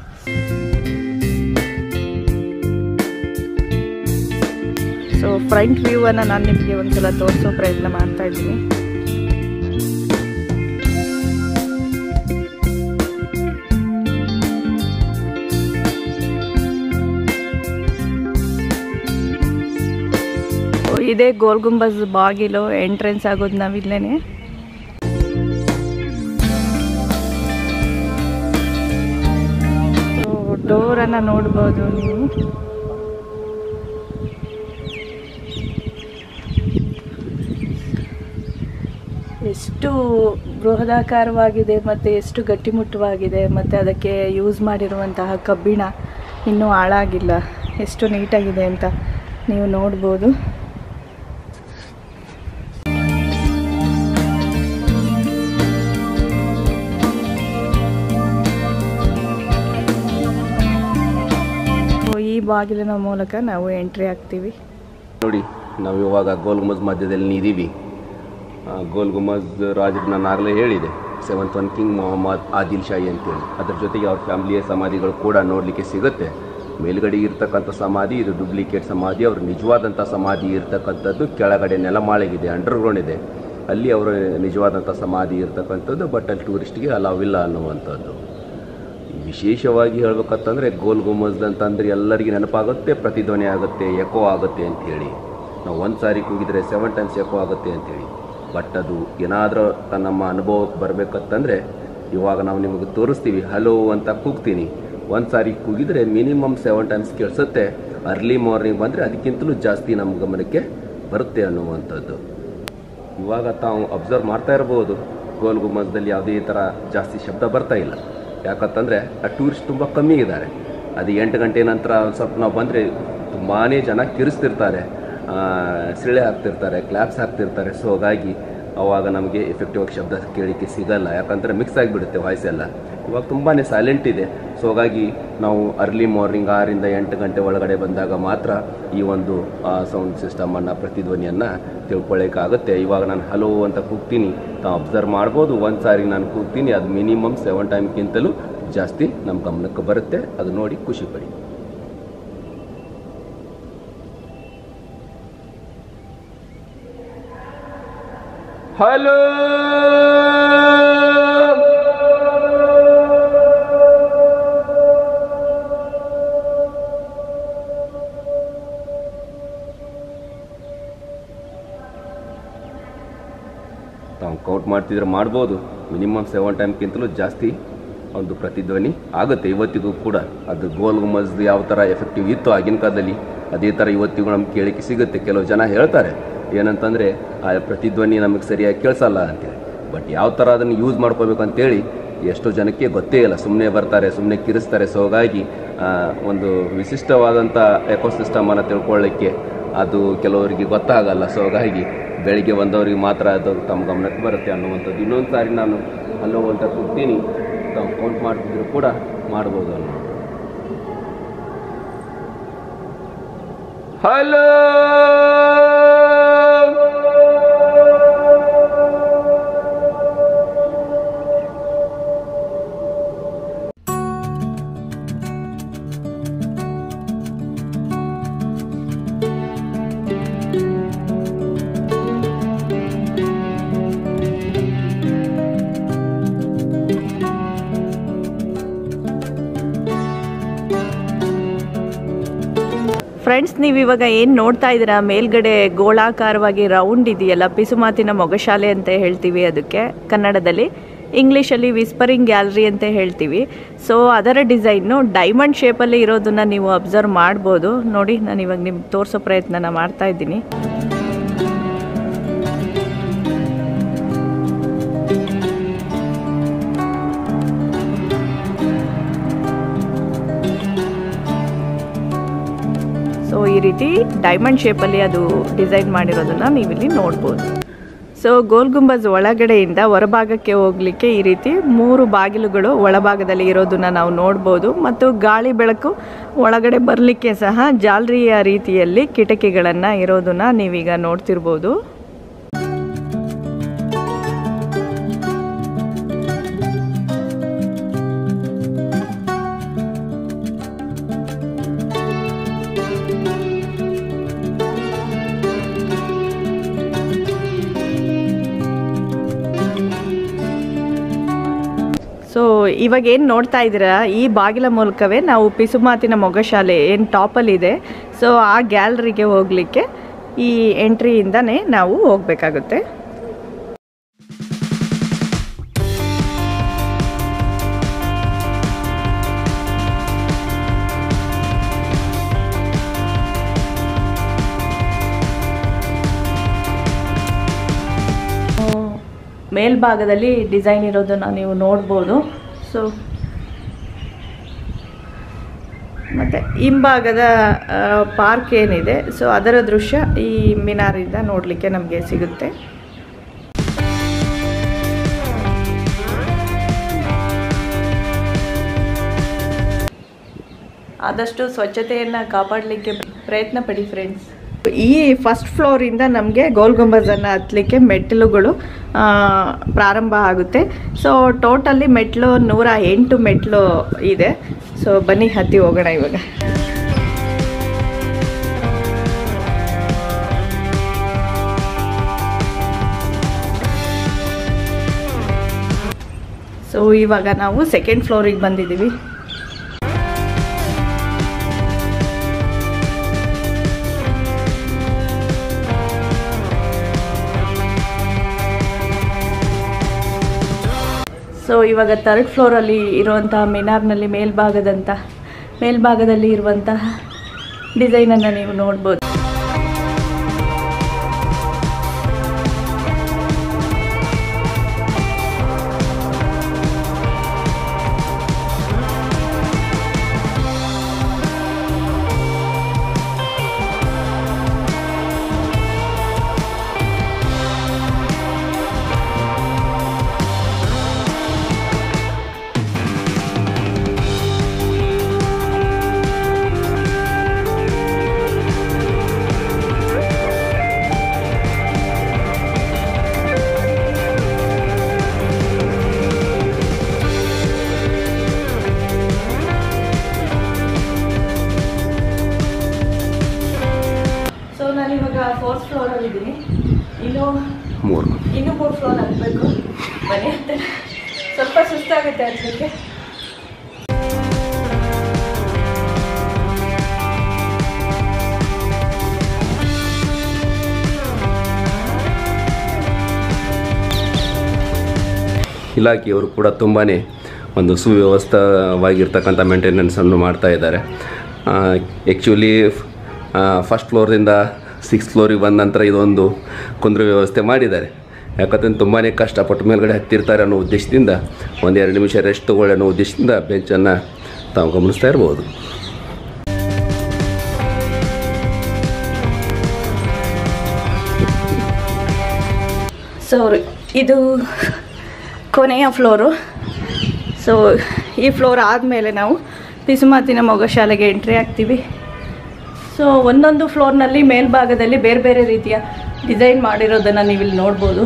S1: ಸೊ ಫ್ರಂಟ್ ವ್ಯೂವನ್ನು ನಾನು ನಿಮಗೆ ಒಂದ್ಸಲ ತೋರಿಸೋ ಪ್ರಯತ್ನ ಮಾಡ್ತಾ ಇದ್ದೀನಿ ಓ, ಇದೇ ಗೋಲ್ ಗುಂಬಜ್ ಬಾಗಿಲು ಎಂಟ್ರೆನ್ಸ್ ಆಗೋದು ನಾವಿಲ್ಲೇನೆ ಡೋರನ್ನು ನೋಡ್ಬೋದು ನೀವು ಎಷ್ಟು ಬೃಹದಾಕಾರವಾಗಿದೆ ಮತ್ತು ಎಷ್ಟು ಗಟ್ಟಿಮುಟ್ಟವಾಗಿದೆ ಮತ್ತು ಅದಕ್ಕೆ ಯೂಸ್ ಮಾಡಿರುವಂತಹ ಕಬ್ಬಿಣ ಇನ್ನೂ ಹಾಳಾಗಿಲ್ಲ ಎಷ್ಟು ನೀಟಾಗಿದೆ ಅಂತ ನೀವು ನೋಡ್ಬೋದು ಸೊ, ಈ ಬಾಗಿಲಿನ ಮೂಲಕ ನಾವು ಎಂಟ್ರಿ ಆಗ್ತೀವಿ
S2: ನೋಡಿ ನಾವು ಇವಾಗ ಗೋಲ್ ಗುಮಜ್ ಮಧ್ಯದಲ್ಲಿ ನಿದ್ದೀವಿ ಆ, ಗೋಲ್ ಗುಮಜ್ ರಾಜರು ನಾನು ಆಗಲೇ ಹೇಳಿದೆ seventh one king Mohammed Adil Shahi ಅಂತೇಳಿ ಅದರ ಜೊತೆಗೆ ಅವ್ರ ಫ್ಯಾಮಿಲಿಯ ಸಮಾಧಿಗಳು ಕೂಡ ನೋಡಲಿಕ್ಕೆ ಸಿಗುತ್ತೆ ಮೇಲ್ಗಡೆ ಇರ್ತಕ್ಕಂಥ ಸಮಾಧಿ ಇದು ಡೂಪ್ಲಿಕೇಟ್ ಸಮಾಧಿ ಅವ್ರ ನಿಜವಾದಂಥ ಸಮಾಧಿ ಇರ್ತಕ್ಕಂಥದ್ದು ಕೆಳಗಡೆ ನೆಲಮಾಳೆಗಿದೆ ಅಂಡರ್ಗ್ರೌಂಡ್ ಇದೆ ಅಲ್ಲಿ ಅವರ ನಿಜವಾದಂಥ ಸಮಾಧಿ ಇರ್ತಕ್ಕಂಥದ್ದು ಬಟ್ ಅಲ್ಲಿ ಟೂರಿಸ್ಟ್ಗೆ ಅಲಾವ್ ಇಲ್ಲ ಅನ್ನುವಂಥದ್ದು ವಿಶೇಷವಾಗಿ ಹೇಳ್ಬೇಕಂತಂದರೆ ಗೋಲ್ ಗುಮ್ಮಜ್ ಅಂತಂದ್ರೆ ಎಲ್ಲರಿಗೂ ನೆನಪಾಗುತ್ತೆ ಪ್ರತಿಧ್ವನಿ ಆಗುತ್ತೆ ಎಕೋ ಆಗುತ್ತೆ ಅಂಥೇಳಿ ನಾವು ಒಂದು ಸಾರಿ ಕೂಗಿದ್ರೆ ಸೆವೆನ್ ಟೈಮ್ಸ್ ಎಕೋ ಆಗುತ್ತೆ ಅಂಥೇಳಿ ಬಟ್ ಅದು ಏನಾದರೂ ನಮ್ಮ ಅನುಭವಕ್ಕೆ ಬರಬೇಕಂತಂದರೆ ಇವಾಗ ನಾವು ನಿಮಗೆ ತೋರಿಸ್ತೀವಿ ಹಲೋ ಅಂತ ಕೂಗ್ತೀನಿ ಒಂದು ಸಾರಿ ಕೂಗಿದ್ರೆ ಮಿನಿಮಮ್ ಸೆವೆನ್ ಟೈಮ್ಸ್ ಕೇಳಿಸುತ್ತೆ ಅರ್ಲಿ ಮಾರ್ನಿಂಗ್ ಬಂದರೆ ಅದಕ್ಕಿಂತಲೂ ಜಾಸ್ತಿ ನಮ್ಮ ಗಮನಕ್ಕೆ ಬರುತ್ತೆ ಅನ್ನುವಂಥದ್ದು ಇವಾಗ ತಾವು ಅಬ್ಸರ್ವ್ ಮಾಡ್ತಾ ಇರ್ಬೋದು ಗೋಲ್ ಗುಮ್ಮಜದಲ್ಲಿ ಯಾವುದೇ ಥರ ಜಾಸ್ತಿ ಶಬ್ದ ಬರ್ತಾ ಇಲ್ಲ ಯಾಕಂತಂದರೆ ಆ ಟೂರಿಸ್ಟ್ ತುಂಬ ಕಮ್ಮಿ ಇದ್ದಾರೆ ಅದು ಎಂಟು ಗಂಟೆ ನಂತರ ಒಂದು ಸ್ವಲ್ಪ ನಾವು ಬಂದರೆ ತುಂಬಾ ಜನ ಕಿರಿಸ್ತಿರ್ತಾರೆ ಆ, ಸಿಳ್ಳೆ ಹಾಕ್ತಿರ್ತಾರೆ ಕ್ಲಾಪ್ಸ್ ಹಾಕ್ತಿರ್ತಾರೆ ಸೊ ಹಾಗಾಗಿ ಅವಾಗ ನಮಗೆ ಎಫೆಕ್ಟಿವ್ ಆಗಿ ಶಬ್ದ ಕೇಳಿಕ್ಕೆ ಸಿಗಲ್ಲ ಯಾಕಂದರೆ ಮಿಕ್ಸ್ ಆಗಿಬಿಡುತ್ತೆ ವಾಯ್ಸ್ ಎಲ್ಲ ಇವಾಗ ತುಂಬಾ ಸೈಲೆಂಟ್ ಇದೆ ಸೊ ಹಾಗಾಗಿ ನಾವು ಅರ್ಲಿ ಮಾರ್ನಿಂಗ್ ಆರರಿಂದ ಎಂಟು ಗಂಟೆ ಒಳಗಡೆ ಬಂದಾಗ ಮಾತ್ರ ಈ ಒಂದು ಸೌಂಡ್ ಸಿಸ್ಟಮನ್ನು ಪ್ರತಿಧ್ವನಿಯನ್ನು ತಿಳ್ಕೊಳ್ಳೋಕ್ಕಾಗುತ್ತೆ ಇವಾಗ ನಾನು ಹಲೋ ಅಂತ ಕೂಗ್ತೀನಿ ತಾವು ಅಬ್ಸರ್ವ್ ಮಾಡ್ಬೋದು ಒಂದು ಸಾರಿ ನಾನು ಕೂಗ್ತೀನಿ ಅದು ಮಿನಿಮಮ್ ಸೆವೆನ್ ಟೈಮ್ಗಿಂತಲೂ ಜಾಸ್ತಿ ನಮ್ಮ ಗಮನಕ್ಕೆ ಬರುತ್ತೆ ಅದು ನೋಡಿ ಖುಷಿ ಪಡಿ ಹಲೋ ತಾವು ಕೌಂಟ್ ಮಾಡ್ತಿದ್ರೆ ಮಾಡ್ಬೋದು ಮಿನಿಮಮ್ ಸೆವೆನ್ ಟೈಮ್ಗಿಂತಲೂ ಜಾಸ್ತಿ ಒಂದು ಪ್ರತಿಧ್ವನಿ ಆಗುತ್ತೆ ಇವತ್ತಿಗೂ ಕೂಡ ಅದು ಗೋಲ್ ಗುಮ್ಮಜ್ ಯಾವ ಥರ ಎಫೆಕ್ಟಿವ್ ಇತ್ತು ಆಗಿನ ಕಾಲದಲ್ಲಿ ಅದೇ ಥರ ಇವತ್ತಿಗೂ ನಮ್ಗೆ ಕೇಳಿಕೆ ಸಿಗುತ್ತೆ ಕೆಲವು ಜನ ಹೇಳ್ತಾರೆ ಏನಂತಂದರೆ ಆ ಪ್ರತಿಧ್ವನಿ ನಮಗೆ ಸರಿಯಾಗಿ ಕೇಳಿಸಲ್ಲ ಅಂತೇಳಿ ಬಟ್ ಯಾವ ಥರ ಅದನ್ನು ಯೂಸ್ ಮಾಡ್ಕೋಬೇಕು ಅಂತೇಳಿ ಎಷ್ಟೋ ಜನಕ್ಕೆ ಗೊತ್ತೇ ಇಲ್ಲ ಸುಮ್ಮನೆ ಬರ್ತಾರೆ ಸುಮ್ಮನೆ ಕಿರಿಸ್ತಾರೆ ಸೊ ಹಾಗಾಗಿ ಆ, ಒಂದು ವಿಶಿಷ್ಟವಾದಂಥ ಎಕೋಸಿಸ್ಟಮನ್ನು ತಿಳ್ಕೊಳ್ಳಿಕ್ಕೆ ಅದು ಕೆಲವರಿಗೆ ಗೊತ್ತಾಗಲ್ಲ ಸೊ ಹಾಗಾಗಿ ಬೆಳಿಗ್ಗೆ ಬಂದವರಿಗೆ ಮಾತ್ರ ಅದು ತಮ್ಮ ಗಮನಕ್ಕೆ ಬರುತ್ತೆ ಅನ್ನುವಂಥದ್ದು ಇನ್ನೊಂದು ಸಾರಿ ನಾನು ಅಲ್ಲೋ ಅಂತ ಕೂಗ್ತೀನಿ ತಾವು ಕೌಂಟ್ ಮಾಡ್ತಿದ್ರು ಕೂಡ ಮಾಡ್ಬೋದು ಅನ್ನೋ ಹಲೋ
S1: ಫ್ರೆಂಡ್ಸ್ ನೀವು ಇವಾಗ ಏನು ನೋಡ್ತಾ ಇದ್ದೀರಾ ಮೇಲ್ಗಡೆ ಗೋಳಾಕಾರವಾಗಿ ರೌಂಡ್ ಇದೆಯಲ್ಲ ಪಿಸುಮಾತಿನ ಮೊಗಶಾಲೆ ಅಂತ ಹೇಳ್ತೀವಿ ಅದಕ್ಕೆ ಕನ್ನಡದಲ್ಲಿ ಇಂಗ್ಲೀಷಲ್ಲಿ ವಿಸ್ಪರಿಂಗ್ ಗ್ಯಾಲರಿ ಅಂತ ಹೇಳ್ತೀವಿ ಸೊ ಅದರ ಡಿಸೈನು ಡೈಮಂಡ್ ಶೇಪಲ್ಲಿ ಇರೋದನ್ನ ನೀವು ಅಬ್ಸರ್ವ್ ಮಾಡ್ಬೋದು ನೋಡಿ ನಾನು ಇವಾಗ ನಿಮ್ಗೆ ತೋರಿಸೋ ಪ್ರಯತ್ನನ ಮಾಡ್ತಾ ಇದ್ದೀನಿ ಸೊ ಈ ರೀತಿ ಡೈಮಂಡ್ ಶೇಪಲ್ಲಿ ಅದು ಡಿಸೈನ್ ಮಾಡಿರೋದನ್ನ ನೀವಿಲ್ಲಿ ನೋಡ್ಬೋದು ಸೊ ಗೋಲ್ ಗುಂಬಜ್ ಒಳಗಡೆಯಿಂದ ಹೊರಭಾಗಕ್ಕೆ ಹೋಗಲಿಕ್ಕೆ ಈ ರೀತಿ ಮೂರು ಬಾಗಿಲುಗಳು ಒಳಭಾಗದಲ್ಲಿ ಇರೋದನ್ನ ನಾವು ನೋಡ್ಬೋದು ಮತ್ತು ಗಾಳಿ ಬೆಳಕು ಒಳಗಡೆ ಬರಲಿಕ್ಕೆ ಸಹ ಜಾಲರಿಯ ರೀತಿಯಲ್ಲಿ ಕಿಟಕಿಗಳನ್ನು ಇರೋದನ್ನ ನೀವೀಗ ನೋಡ್ತಿರ್ಬೋದು ಸೊ ಇವಾಗ ಏನು ನೋಡ್ತಾ ಇದ್ದೀರಾ ಈ ಬಾಗಿಲ ಮೂಲಕವೇ ನಾವು ಪಿಸುಮಾತಿನ ಮೊಗಶಾಲೆ ಏನು ಟಾಪಲ್ಲಿದೆ ಸೊ ಆ ಗ್ಯಾಲರಿಗೆ ಹೋಗಲಿಕ್ಕೆ ಈ ಎಂಟ್ರಿಯಿಂದನೇ ನಾವು ಹೋಗಬೇಕಾಗುತ್ತೆ ಮೇಲ್ಭಾಗದಲ್ಲಿ ಡಿಸೈನ್ ಇರೋದನ್ನು ನೀವು ನೋಡ್ಬೋದು ಸೊ ಮತ್ತು ಹಿಂಭಾಗದ ಪಾರ್ಕ್ ಏನಿದೆ ಸೊ ಅದರ ದೃಶ್ಯ ಈ ಮಿನಾರಿಂದ ನೋಡಲಿಕ್ಕೆ ನಮಗೆ ಸಿಗುತ್ತೆ ಆದಷ್ಟು ಸ್ವಚ್ಛತೆಯನ್ನು ಕಾಪಾಡಲಿಕ್ಕೆ ಪ್ರಯತ್ನ ಪಡಿ ಫ್ರೆಂಡ್ಸ್ ಈ ಫಸ್ಟ್ ಫ್ಲೋರಿಂದ ನಮಗೆ ಗೋಲ್ ಗುಂಬಜನ್ನು ಹತ್ತಲಿಕ್ಕೆ ಮೆಟ್ಟಿಲುಗಳು ಆ, ಪ್ರಾರಂಭ ಆಗುತ್ತೆ ಸೊ ಟೋಟಲಿ ಮೆಟ್ಲು ನೂರ ಎಂಟು ಮೆಟ್ಲು ಇದೆ ಸೊ ಬನ್ನಿ ಹತ್ತಿ ಹೋಗೋಣ ಇವಾಗ ಸೊ ಇವಾಗ ನಾವು ಸೆಕೆಂಡ್ ಫ್ಲೋರಿಗೆ ಬಂದಿದ್ದೀವಿ ಸೊ ಇವಾಗ ಥರ್ಡ್ ಫ್ಲೋರಲ್ಲಿ ಇರುವಂತಹ ಮಿನಾರ್ನಲ್ಲಿ ಮೇಲ್ಭಾಗದಂತ ಮೇಲ್ಭಾಗದಲ್ಲಿ ಇರುವಂತಹ ಡಿಸೈನನ್ನು ನೀವು ನೋಡ್ಬೋದು ಇವಾಗ ಫೋರ್ತ್ ಫ್ಲೋರಲ್ಲಿ ಇದ್ದೀನಿ ಇನ್ನು
S2: ಮೂರು
S1: ಇನ್ನೂ ಮೂರು ಫ್ಲೋರ್ ಹತ್ತಬೇಕು ಮನೆ ಹತ್ರ ಸ್ವಲ್ಪ ಸುಸ್ತಾಗುತ್ತೆ ಅದಕ್ಕೆ
S2: ಇಲಾಖೆಯವರು ಕೂಡ ತುಂಬಾ ಒಂದು ಸುವ್ಯವಸ್ಥವಾಗಿರ್ತಕ್ಕಂಥ ಮೇಂಟೆನೆನ್ಸನ್ನು ಮಾಡ್ತಾ ಇದ್ದಾರೆ ಆ್ಯಕ್ಚುಲಿ ಫಸ್ಟ್ ಫ್ಲೋರ್ದಿಂದ ಸಿಕ್ಸ್ ಫ್ಲೋರಿಗೆ ಬಂದ ನಂತರ ಇದೊಂದು ಕುಂದ್ರ ವ್ಯವಸ್ಥೆ ಮಾಡಿದ್ದಾರೆ ಯಾಕಂತಂದ್ರೆ ತುಂಬಾ ಕಷ್ಟಪಟ್ಟು ಮೇಲ್ಗಡೆ ಹತ್ತಿರ್ತಾರೆ ಅನ್ನೋ ಉದ್ದೇಶದಿಂದ ಒಂದೆರಡು ನಿಮಿಷ ರೆಸ್ಟ್ ತಗೊಳ್ಳಿ ಅನ್ನೋ ಉದ್ದೇಶದಿಂದ ಬೆಂಚನ್ನು ತಾವು ಗಮನಿಸ್ತಾ ಇರ್ಬೋದು
S1: ಸೊ ಇದು ಕೊನೆಯ ಫ್ಲೋರು ಸೊ ಈ ಫ್ಲೋರ್ ಆದಮೇಲೆ ನಾವು ಪಿಸುಮಾತಿನ ಮೊಗಶಾಲೆಗೆ ಎಂಟ್ರಿ ಆಗ್ತೀವಿ ಸೊ ಒಂದೊಂದು ಫ್ಲೋರ್ನಲ್ಲಿ ಮೇಲ್ಭಾಗದಲ್ಲಿ ಬೇರೆ ಬೇರೆ ರೀತಿಯ ಡಿಸೈನ್ ಮಾಡಿರೋದನ್ನು ನೀವು ಇಲ್ಲಿ ನೋಡ್ಬೋದು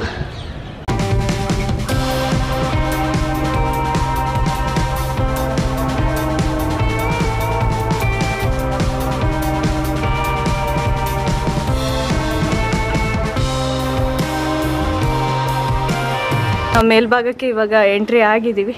S1: ನಾವು ಮೇಲ್ಭಾಗಕ್ಕೆ ಇವಾಗ ಎಂಟ್ರಿ ಆಗಿದ್ದೀವಿ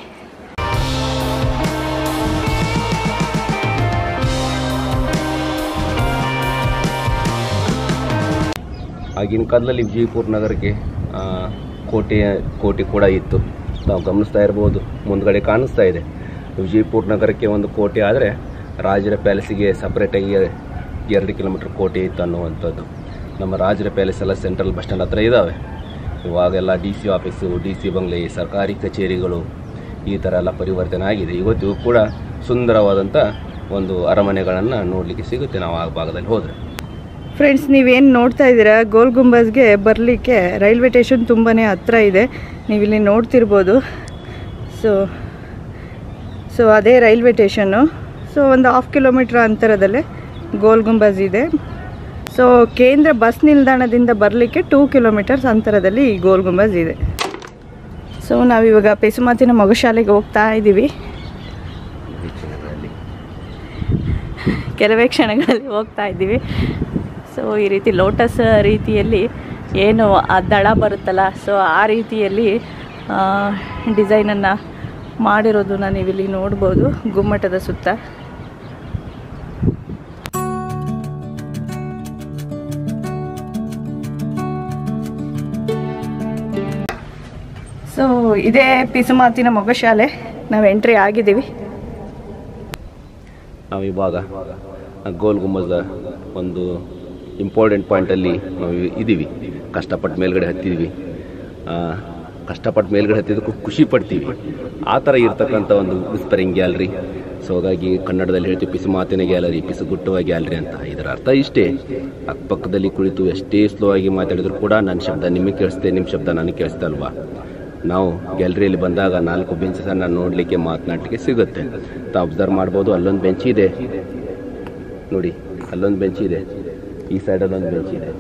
S2: ಆಗಿನ ಕಾಲದಲ್ಲಿ ವಿಜಯಪುರ ನಗರಕ್ಕೆ ಆ, ಕೋಟೆ ಕೋಟೆ ಕೂಡ ಇತ್ತು ನಾವು ಗಮನಿಸ್ತಾ ಇರ್ಬೋದು ಮುಂದ್ಗಡೆ ಕಾಣಿಸ್ತಾ ಇದೆ ವಿಜಯಪುರ ನಗರಕ್ಕೆ ಒಂದು ಕೋಟೆ ಆದರೆ ರಾಜರ ಪ್ಯಾಲೇಸಿಗೆ ಸಪ್ರೇಟಾಗಿ ಎರಡು ಕಿಲೋಮೀಟ್ರ್ ಕೋಟೆ ಇತ್ತು ಅನ್ನುವಂಥದ್ದು ನಮ್ಮ ರಾಜರ ಪ್ಯಾಲೇಸ್ ಎಲ್ಲ ಸೆಂಟ್ರಲ್ ಬಸ್ ಸ್ಟ್ಯಾಂಡ್ ಹತ್ರ ಇದ್ದಾವೆ ಇವಾಗೆಲ್ಲ D C office D C ಬಂಗ್ಲೆ ಸರ್ಕಾರಿ ಕಚೇರಿಗಳು ಈ ಥರ ಎಲ್ಲ ಪರಿವರ್ತನೆ ಆಗಿದೆ ಇವತ್ತು ಕೂಡ ಸುಂದರವಾದಂಥ ಒಂದು ಅರಮನೆಗಳನ್ನು ನೋಡಲಿಕ್ಕೆ ಸಿಗುತ್ತೆ ನಾವು ಆ ಭಾಗದಲ್ಲಿ ಹೋದರೆ
S1: ಫ್ರೆಂಡ್ಸ್ ನೀವೇನು ನೋಡ್ತಾ ಇದ್ದೀರಾ ಗೋಲ್ ಗುಂಬಜ್ಗೆ ಬರಲಿಕ್ಕೆ ರೈಲ್ವೆ ಸ್ಟೇಷನ್ ತುಂಬಾ ಹತ್ರ ಇದೆ ನೀವಿಲ್ಲಿ ನೋಡ್ತಿರ್ಬೋದು ಸೊ ಸೊ ಅದೇ ರೈಲ್ವೆ ಸ್ಟೇಷನ್ನು ಸೊ ಒಂದು ಹಾಫ್ ಕಿಲೋಮೀಟ್ರ್ ಅಂತರದಲ್ಲೇ ಗೋಲ್ ಗುಂಬಜ್ ಇದೆ ಸೊ ಕೇಂದ್ರ ಬಸ್ ನಿಲ್ದಾಣದಿಂದ ಬರಲಿಕ್ಕೆ ಟೂ ಕಿಲೋಮೀಟರ್ಸ್ ಅಂತರದಲ್ಲಿ ಈ ಗೋಲ್ ಗುಂಬಜ್ ಇದೆ ಸೊ ನಾವಿವಾಗ ಪೆಸುಮಾತಿನ ಮೊಗಶಾಲೆಗೆ ಹೋಗ್ತಾ ಇದ್ದೀವಿ ಕೆಲವೇ ಕ್ಷಣಗಳಲ್ಲಿ ಹೋಗ್ತಾ ಇದ್ದೀವಿ ಸೊ ಈ ರೀತಿ ಲೋಟಸ್ ರೀತಿಯಲ್ಲಿ ಏನು ಆ ದಳ ಬರುತ್ತಲ್ಲ ಸೊ ಆ ರೀತಿಯಲ್ಲಿ ಡಿಸೈನನ್ನು ಮಾಡಿರೋದನ್ನ ನೀವಿಲ್ಲಿ ನೋಡ್ಬೋದು ಗುಮ್ಮಟದ ಸುತ್ತ ಸೊ ಇದೇ ಪಿಸುಮಾತಿನ ಮೊಗಶಾಲೆ ನಾವು ಎಂಟ್ರಿ ಆಗಿದ್ದೀವಿ
S2: ನಾವು ಇವಾಗ ಗೋಲ್ ಗುಮ್ಮದ ಒಂದು ಇಂಪಾರ್ಟೆಂಟ್ ಪಾಯಿಂಟಲ್ಲಿ ನಾವು ಇದ್ದೀವಿ ಕಷ್ಟಪಟ್ಟು ಮೇಲ್ಗಡೆ ಹತ್ತಿದ್ವಿ ಆ, ಕಷ್ಟಪಟ್ಟು ಮೇಲ್ಗಡೆ ಹತ್ತಿದ್ದಕ್ಕೂ ಖುಷಿ ಪಡ್ತೀವಿ ಆ ಥರ ಇರ್ತಕ್ಕಂಥ ಒಂದು ವಿಸ್ಪರಿಂಗ್ ಗ್ಯಾಲರಿ ಸೊ ಹಾಗಾಗಿ ಕನ್ನಡದಲ್ಲಿ ಹೇಳ್ತೀವಿ ಪಿಸು ಮಾತಿನ ಗ್ಯಾಲರಿ ಪಿಸು ಗುಟ್ಟುವ ಗ್ಯಾಲರಿ ಅಂತ ಇದರ ಅರ್ಥ ಇಷ್ಟೇ ಅಕ್ಕಪಕ್ಕದಲ್ಲಿ ಕುಳಿತು ಎಷ್ಟೇ ಸ್ಲೋ ಆಗಿ ಮಾತಾಡಿದ್ರು ಕೂಡ ನನ್ನ ಶಬ್ದ ನಿಮಗೆ ಕೇಳಿಸ್ತೆ ನಿಮ್ಮ ಶಬ್ದ ನನಗೆ ಕೇಳಿಸ್ತೆ ಅಲ್ವಾ ನಾವು ಗ್ಯಾಲರಿಯಲ್ಲಿ ಬಂದಾಗ ನಾಲ್ಕು ಬೆಂಚಸನ್ನು ನೋಡಲಿಕ್ಕೆ ಮಾತನಾಡಲಿಕ್ಕೆ ಸಿಗುತ್ತೆ ತಾವು ಅಬ್ಸರ್ವ್ ಮಾಡ್ಬೋದು ಅಲ್ಲೊಂದು ಬೆಂಚ್ ಇದೆ ನೋಡಿ ಅಲ್ಲೊಂದು ಬೆಂಚ್ ಇದೆ ಈ ಸೈಡಲ್ಲಿ ಒಂದು ಬೆಂಚ್ ಇದೆ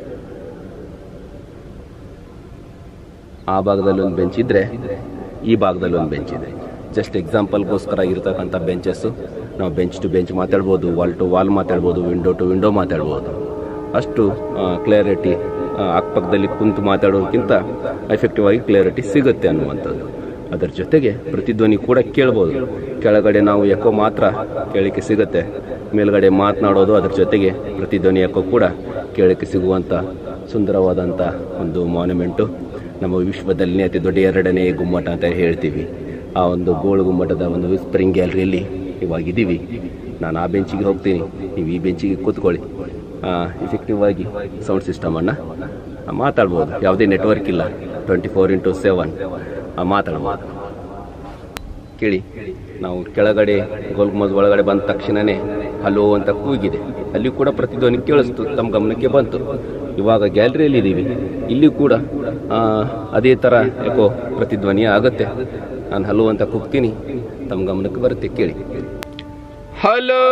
S2: ಆ ಭಾಗದಲ್ಲಿ ಒಂದು ಬೆಂಚ್ ಇದ್ದರೆ ಈ ಭಾಗದಲ್ಲಿ ಒಂದು ಬೆಂಚ್ ಇದೆ ಜಸ್ಟ್ ಎಕ್ಸಾಂಪಲ್ಗೋಸ್ಕರ ಇರತಕ್ಕಂಥ ಬೆಂಚಸ್ಸು ನಾವು ಬೆಂಚ್ ಟು ಬೆಂಚ್ ಮಾತಾಡ್ಬೋದು ವಾಲ್ ಟು ವಾಲ್ ಮಾತಾಡ್ಬೋದು ವಿಂಡೋ ಟು ವಿಂಡೋ ಮಾತಾಡ್ಬೋದು ಅಷ್ಟು ಕ್ಲಿಯರಿಟಿ ಅಕ್ಕಪಕ್ಕದಲ್ಲಿ ಕುಂತು ಮಾತಾಡೋದಕ್ಕಿಂತ ಎಫೆಕ್ಟಿವ್ ಆಗಿ ಕ್ಲಿಯರಿಟಿ ಸಿಗುತ್ತೆ ಅನ್ನುವಂಥದ್ದು ಅದರ ಜೊತೆಗೆ ಪ್ರತಿಧ್ವನಿ ಕೂಡ ಕೇಳ್ಬೋದು ಕೆಳಗಡೆ ನಾವು ಎಕೋ ಮಾತ್ರ ಕೇಳಲಿಕ್ಕೆ ಸಿಗುತ್ತೆ ಮೇಲ್ಗಡೆ ಮಾತನಾಡೋದು ಅದರ ಜೊತೆಗೆ ಪ್ರತಿಧ್ವನಿ ಎಕೋ ಕೂಡ ಕೇಳಲಿಕ್ಕೆ ಸಿಗುವಂಥ ಸುಂದರವಾದಂಥ ಒಂದು ಮಾನ್ಯುಮೆಂಟು ನಮ್ಮ ವಿಶ್ವದಲ್ಲಿನೇ ಅತಿ ದೊಡ್ಡ ಎರಡನೇ ಗುಮ್ಮಟ ಅಂತ ಹೇಳ್ತೀವಿ ಆ ಒಂದು ಗೋಳು ಗುಮ್ಮಟದ ಒಂದು ವಿಸ್ಪರಿಂಗ್ ಗ್ಯಾಲರಿಯಲ್ಲಿ ಇವಾಗಿದ್ದೀವಿ ನಾನು ಆ ಬೆಂಚಿಗೆ ಹೋಗ್ತೀನಿ ನೀವು ಈ ಬೆಂಚಿಗೆ ಕೂತ್ಕೊಳ್ಳಿ ಇಫೆಕ್ಟಿವ್ ಆಗಿ ಸೌಂಡ್ ಸಿಸ್ಟಮನ್ನು ಮಾತಾಡ್ಬೋದು ಯಾವುದೇ ನೆಟ್ವರ್ಕ್ ಇಲ್ಲ ಟ್ವೆಂಟಿ ಫೋರ್ ಇಂಟು ಸೆವೆನ್ ಮಾತಾಡ್ಬೋದು ಕೇಳಿ ನಾವು ಕೆಳಗಡೆ ಗೋಲ್ಗುಮಜ್ ಒಳಗಡೆ ಬಂದ ತಕ್ಷಣವೇ ಹಲೋ ಅಂತ ಕೂಗಿದೆ ಅಲ್ಲಿ ಕೂಡ ಪ್ರತಿಧ್ವನಿ ಕೇಳಿಸ್ತು ತಮ್ಮ ಗಮನಕ್ಕೆ ಬಂತು ಇವಾಗ ಗ್ಯಾಲರಿಯಲ್ಲಿ ಇದ್ದೀವಿ ಇಲ್ಲಿ ಕೂಡ ಆ, ಅದೇ ಥರ ಯಾಕೋ ಪ್ರತಿಧ್ವನಿ ಆಗುತ್ತೆ ನಾನು ಹಲೋ ಅಂತ ಕೂಗ್ತೀನಿ ತಮ್ಮ ಗಮನಕ್ಕೆ ಬರುತ್ತೆ ಕೇಳಿ ಹಲೋ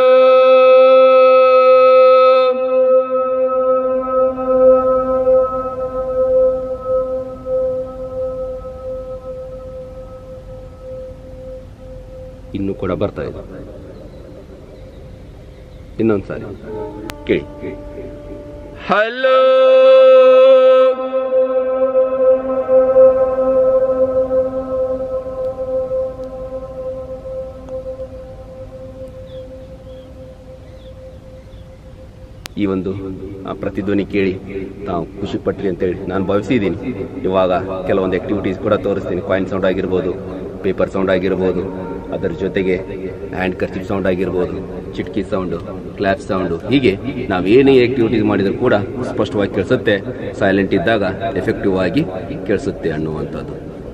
S2: ಇನ್ನೂ ಕೂಡ ಬರ್ತಾ ಇದೆ ಇನ್ನೊಂದು ಸಾರಿ ಕೇಳಿ ಹಲೋ ಈ ಒಂದು ಆ, ಪ್ರತಿಧ್ವನಿ ಕೇಳಿ ತಾವು ಖುಷಿ ಪಟ್ರಿ ಅಂತೇಳಿ ನಾನು ಭಾವಿಸಿದ್ದೀನಿ ಇವಾಗ ಕೆಲವೊಂದು ಆಕ್ಟಿವಿಟೀಸ್ ಕೂಡ ತೋರಿಸ್ತೀನಿ ಕಾಯಿನ್ ಸೌಂಡ್ ಆಗಿರ್ಬೋದು ಪೇಪರ್ ಸೌಂಡ್ ಆಗಿರ್ಬೋದು ಅದರ ಜೊತೆಗೆ ಹ್ಯಾಂಡ್ ಕರ್ಚಿಪ್ ಸೌಂಡ್ ಆಗಿರ್ಬೋದು ಚಿಟ್ಕಿ ಸೌಂಡು ಕ್ಲಾಪ್ ಸೌಂಡು ಹೀಗೆ ನಾವು ಏನೇ ಆಕ್ಟಿವಿಟೀಸ್ ಮಾಡಿದರೂ ಕೂಡ ಸ್ಪಷ್ಟವಾಗಿ ಕೇಳಿಸುತ್ತೆ ಸೈಲೆಂಟ್ ಇದ್ದಾಗ ಎಫೆಕ್ಟಿವ್ ಆಗಿ ಕೇಳಿಸುತ್ತೆ ಅನ್ನುವಂಥದ್ದು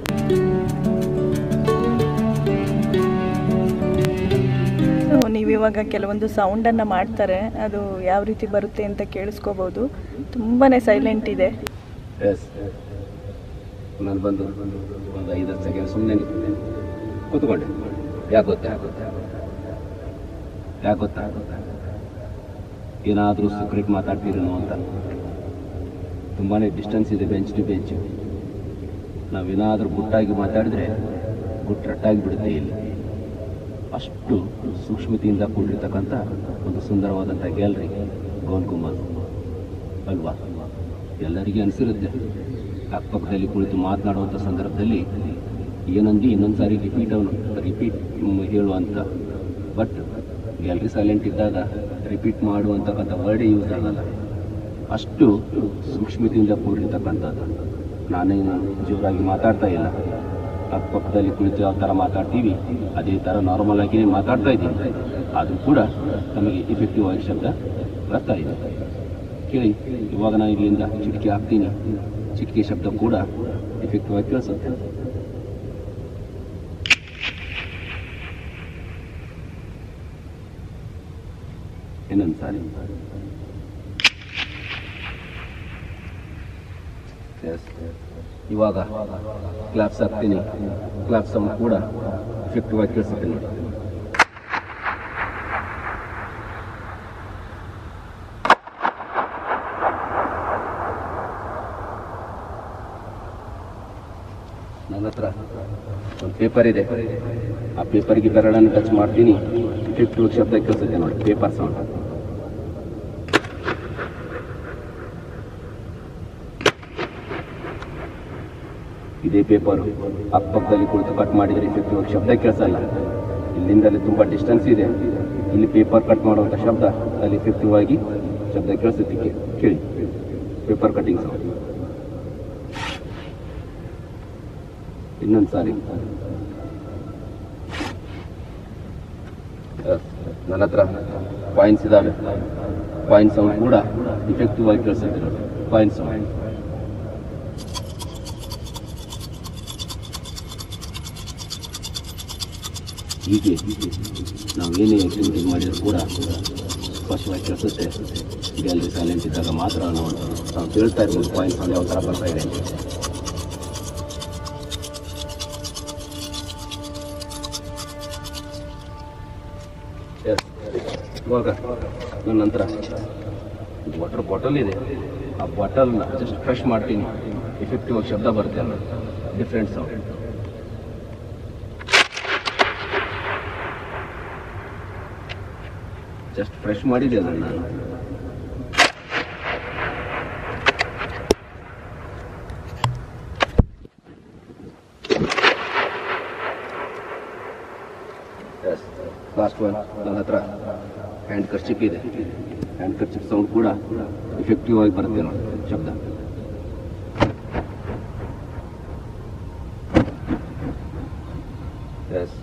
S1: ಸೊ ನೀವು ಇವಾಗ ಕೆಲವೊಂದು ಸೌಂಡನ್ನು ಮಾಡ್ತಾರೆ ಅದು ಯಾವ ರೀತಿ ಬರುತ್ತೆ ಅಂತ ಕೇಳಿಸ್ಕೋಬೋದು ತುಂಬಾ ಸೈಲೆಂಟ್ ಇದೆ
S2: ಎಸ್ ನಾನು ಬಂದು ಒಂದು ಐದು ಸೆಕೆಂಡ್ ಸುಮ್ಮನೆ ಕೂತ್ಕೊಂಡೆ ಯಾಕೆ ಗೊತ್ತಾ ಯಾಕೆ ಗೊತ್ತಾ ಏನಾದರೂ ಸೀಕ್ರೆಟ್ ಮಾತಾಡ್ತೀರೇನೋ ಅಂತ ತುಂಬಾ ಡಿಸ್ಟೆನ್ಸ್ ಇದೆ ಬೆಂಚ್ ಟು ಬೆಂಚ್ ನಾವೇನಾದರೂ ಗುಟ್ಟಾಗಿ ಮಾತಾಡಿದ್ರೆ ಗುಟ್ರಟ್ಟಾಗಿ ಬಿಡುತ್ತೆ ಇಲ್ಲಿ ಅಷ್ಟು ಸೂಕ್ಷ್ಮತೆಯಿಂದ ಕೂಡಿರ್ತಕ್ಕಂಥ ಒಂದು ಸುಂದರವಾದಂಥ ಗ್ಯಾಲರಿ ಗೋಲ್ ಗುಮ್ಮಲ್ ಅಲ್ವಾ ಎಲ್ಲರಿಗೂ ಅನಿಸಿರುತ್ತೆ ಅಕ್ಕಪಕ್ಕದಲ್ಲಿ ಕುಳಿತು ಮಾತನಾಡುವಂಥ ಸಂದರ್ಭದಲ್ಲಿ ಏನಂದು ಇನ್ನೊಂದು ಸಾರಿ ರಿಪೀಟ್ ಅವನು ರಿಪೀಟ್ ಹೇಳುವಂಥ ಬಟ್ ಗ್ಯಾಲರಿ ಸೈಲೆಂಟ್ ಇದ್ದಾಗ ರಿಪೀಟ್ ಮಾಡುವಂತಕ್ಕಂಥ ವರ್ಡೇ ಯೂಸ್ ಆಗಲ್ಲ ಅಷ್ಟು ಸೂಕ್ಷ್ಮತೆಯಿಂದ ಕೂಡಿರ್ತಕ್ಕಂಥದ್ದು ನಾನೇನು ಜೋರಾಗಿ ಮಾತಾಡ್ತಾ ಇಲ್ಲ ಅಕ್ಕಪಕ್ಕದಲ್ಲಿ ಕುಳಿತು ಯಾವ ಥರ ಮಾತಾಡ್ತೀವಿ ಅದೇ ಥರ ನಾರ್ಮಲ್ ಆಗಿಯೇ ಮಾತಾಡ್ತಾ ಇದ್ದೀನಿ ಆದರೂ ಕೂಡ ನಮಗೆ ಇಫೆಕ್ಟಿವ್ ಆಗಿ ಶಬ್ದ ಬರ್ತಾ ಇದೆ ಕೇಳಿ ಇವಾಗ ನಾನು ಇಲ್ಲಿಂದ ಚಿಟಿಕೆ ಹಾಕ್ತೀನಿ ಚಿಟಿಕೆ ಶಬ್ದ ಕೂಡ ಎಫೆಕ್ಟಿವ್ ಆಗಿ ಕೇಳಿಸುತ್ತೆ ಇನ್ನೊಂದು ಸಾರಿ ಎಸ್ ಇವಾಗ ಕ್ಲಾಪ್ಸ್ ಹಾಕ್ತೀನಿ ಕ್ಲಾಪ್ಸ್ ಸೌಂಡ್ ಕೂಡ ಎಫೆಕ್ಟಿವ್ ಆಗಿ ಕೇಳಿಸುತ್ತೆ ನೋಡಿ ನನ್ನ ಹತ್ರ ಒಂದು ಪೇಪರ್ ಇದೆ ಆ ಪೇಪರ್ಗೆ ಬೆರಳನ್ನು ಟಚ್ ಮಾಡ್ತೀನಿ ಎಫೆಕ್ಟಿವ್ ಶಬ್ದ ಕೇಳಿಸುತ್ತೆ ನೋಡಿ ಪೇಪರ್ ಸೌಂಡ್ ಇದೇ ಪೇಪರ್ ಅಕ್ಕಪಕ್ಕದಲ್ಲಿ ಕುಳಿತು ಕಟ್ ಮಾಡಿದರೆ ಎಫೆಕ್ಟಿವ್ ಆಗಿ ಶಬ್ದ ಕೇಳಿಸಲ್ಲ ಇಲ್ಲಿಂದಲೇ ತುಂಬ ಡಿಸ್ಟೆನ್ಸ್ ಇದೆ ಇಲ್ಲಿ ಪೇಪರ್ ಕಟ್ ಮಾಡುವಂಥ ಶಬ್ದ ಅಲ್ಲಿ ಎಫೆಕ್ಟಿವ್ ಆಗಿ ಶಬ್ದ ಕೇಳಿಸುತ್ತೆ ಕೇ- ಕೇಳಿ ಪೇಪರ್ ಕಟಿಂಗ್ ಸೌಂಡ್ ಇನ್ನೊಂದು ಸಾರಿ ಎಸ್, ನನ್ನ ಹತ್ರ ಕಾಯಿನ್ಸ್ ಇದಾವೆ ಕಾಯಿನ್ ಸೌಂಡ್ ಕೂಡ ಇಫೆಕ್ಟಿವ್ ಆಗಿ ಕೇಳಿಸುತ್ತೆ ನೋಡಿ ಕಾಯಿನ್ ಸೌಂಡ್ ಹೀಗೆ ನಾವು ಏನೇ ಆಕ್ಟಿವಿಟಿ ಮಾಡಿದರೂ ಕೂಡ ಸ್ಪಷ್ಟವಾಗಿ ಕೇಳಿಸುತ್ತೆ ಗ್ಯಾಲರಿ ಸೈಲೆಂಟ್ ಇದ್ದಾಗ ಮಾತ್ರ ನಾವು ನಾವು ಕೇಳ್ತಾ ಇರ್ಬೋದು ಕಾಯಿನ್ ಸೌಂಡ್ ಯಾವ ಥರ ಬರ್ತಾ ಇದೆ ಅಂತ Yes. ಇವಾಗ ನನ್ನ ನಂತರ ವಾಟರ್ ಬಾಟಲ್ ಇದೆ ಆ ಬಾಟಲ್ನ ಜಸ್ಟ್ ಫ್ರೆಶ್ ಮಾಡ್ತೀನಿ ಎಫೆಕ್ಟಿವ್ ಆಗಿ ಶಬ್ದ ಬರುತ್ತೆ ಅಲ್ಲ ಡಿಫ್ರೆಂಟ್ ಸೌಂಡ್ ಜಸ್ಟ್ ಫ್ರೆಶ್ ಮಾಡಿದೆ ಅದನ್ನ ನಾನು ಲಾಸ್ಟ್ ಒನ್ ನನ್ನ ಹತ್ರ ಹ್ಯಾಂಡ್ ಕರ್ಚಿಪ್ ಇದೆ ಹ್ಯಾಂಡ್ ಕರ್ಚಿಪ್ ಸೌಂಡ್ ಕೂಡ ಎಫೆಕ್ಟಿವ್ ಆಗಿ ಬರುತ್ತೆ ನೋಡಿ ಶಬ್ದ ಎಸ್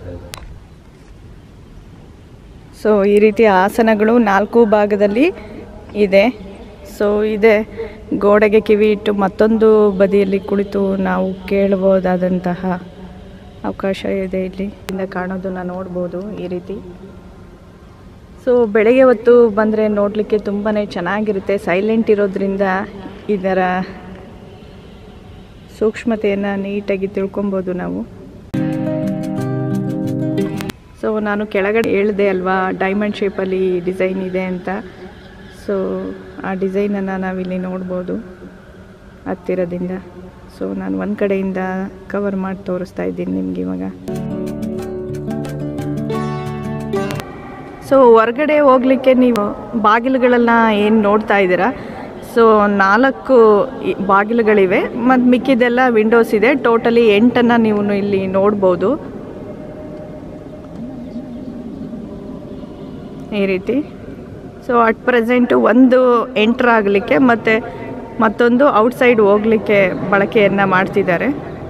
S1: ಸೊ ಈ ರೀತಿಯ ಆಸನಗಳು ನಾಲ್ಕು ಭಾಗದಲ್ಲಿ ಇದೆ ಸೊ ಇದೆ ಗೋಡೆಗೆ ಕಿವಿ ಇಟ್ಟು ಮತ್ತೊಂದು ಬದಿಯಲ್ಲಿ ಕುಳಿತು ನಾವು ಕೇಳಬಹುದಾದಂತಹ ಅವಕಾಶ ಇದೆ ಇಲ್ಲಿ ಇಂದ ಕಾಣೋದನ್ನ ನೋಡ್ಬೋದು ಈ ರೀತಿ ಸೊ ಬೆಳಗ್ಗೆ ಹೊತ್ತು ಬಂದರೆ ನೋಡಲಿಕ್ಕೆ ತುಂಬಾ ಚೆನ್ನಾಗಿರುತ್ತೆ ಸೈಲೆಂಟ್ ಇರೋದ್ರಿಂದ ಇದರ ಸೂಕ್ಷ್ಮತೆಯನ್ನು ನೀಟಾಗಿ ತಿಳ್ಕೊಬೋದು ನಾವು ಸೊ ನಾನು ಕೆಳಗಡೆ ಹೇಳಿದೆ ಅಲ್ವಾ ಡೈಮಂಡ್ ಶೇಪಲ್ಲಿ ಡಿಸೈನ್ ಇದೆ ಅಂತ ಸೊ ಆ ಡಿಸೈನನ್ನು ನಾವಿಲ್ಲಿ ನೋಡ್ಬೋದು ಹತ್ತಿರದಿಂದ ಸೊ ನಾನು ಒಂದು ಕಡೆಯಿಂದ ಕವರ್ ಮಾಡಿ ತೋರಿಸ್ತಾ ಇದ್ದೀನಿ ನಿಮ್ಗೆ ಇವಾಗ ಸೊ ಹೊರಗಡೆ ಹೋಗ್ಲಿಕ್ಕೆ ನೀವು ಬಾಗಿಲುಗಳನ್ನ ಏನು ನೋಡ್ತಾ ಇದ್ದೀರಾ ಸೊ ನಾಲ್ಕು ಈ- ಬಾಗಿಲುಗಳಿವೆ ಮತ್ತು ಮಿಕ್ಕಿದೆಲ್ಲ ವಿಂಡೋಸ್ ಇದೆ ಟೋಟಲಿ ಎಂಟನ್ನು ನೀವು ಇಲ್ಲಿ ನೋಡ್ಬೋದು ಈ ರೀತಿ ಸೊ ಅಟ್ ಪ್ರೆಸೆಂಟು ಒಂದು ಎಂಟ್ರ್ ಆಗಲಿಕ್ಕೆ ಮತ್ತು ಮತ್ತೊಂದು ಔಟ್ಸೈಡ್ ಹೋಗಲಿಕ್ಕೆ ಬಳಕೆಯನ್ನು ಮಾಡ್ತಿದ್ದಾರೆ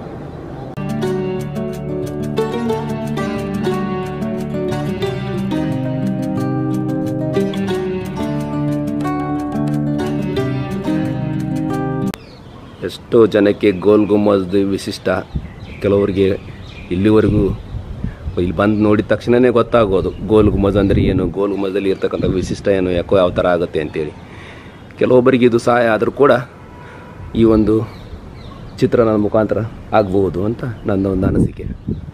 S2: ಎಷ್ಟೋ ಜನಕ್ಕೆ ಗೋಲ್ ಗುಮ್ಮಜ್ದು ವಿಶಿಷ್ಟ ಕೆಲವರಿಗೆ ಇಲ್ಲಿವರೆಗೂ ಇಲ್ಲಿ ಬಂದು ನೋಡಿದ ತಕ್ಷಣವೇ ಗೊತ್ತಾಗೋದು ಗೋಲ್ ಗುಮ್ಮಜ್ ಅಂದರೆ ಏನು ಗೋಲ್ ಗುಮ್ಮಜಲ್ಲಿ ಇರ್ತಕ್ಕಂಥ ವಿಶಿಷ್ಟ ಏನು ಯಾಕೋ ಯಾವ ಥರ ಆಗುತ್ತೆ ಅಂತೇಳಿ ಕೆಲವೊಬ್ಬರಿಗೆ ಇದು ಸಹಾಯ ಆದರೂ ಕೂಡ ಈ ಒಂದು ಚಿತ್ರ ನನ್ನ ಮುಖಾಂತರ ಆಗ್ಬೋದು ಅಂತ ನನ್ನ ಒಂದು ಅನಿಸಿಕೆ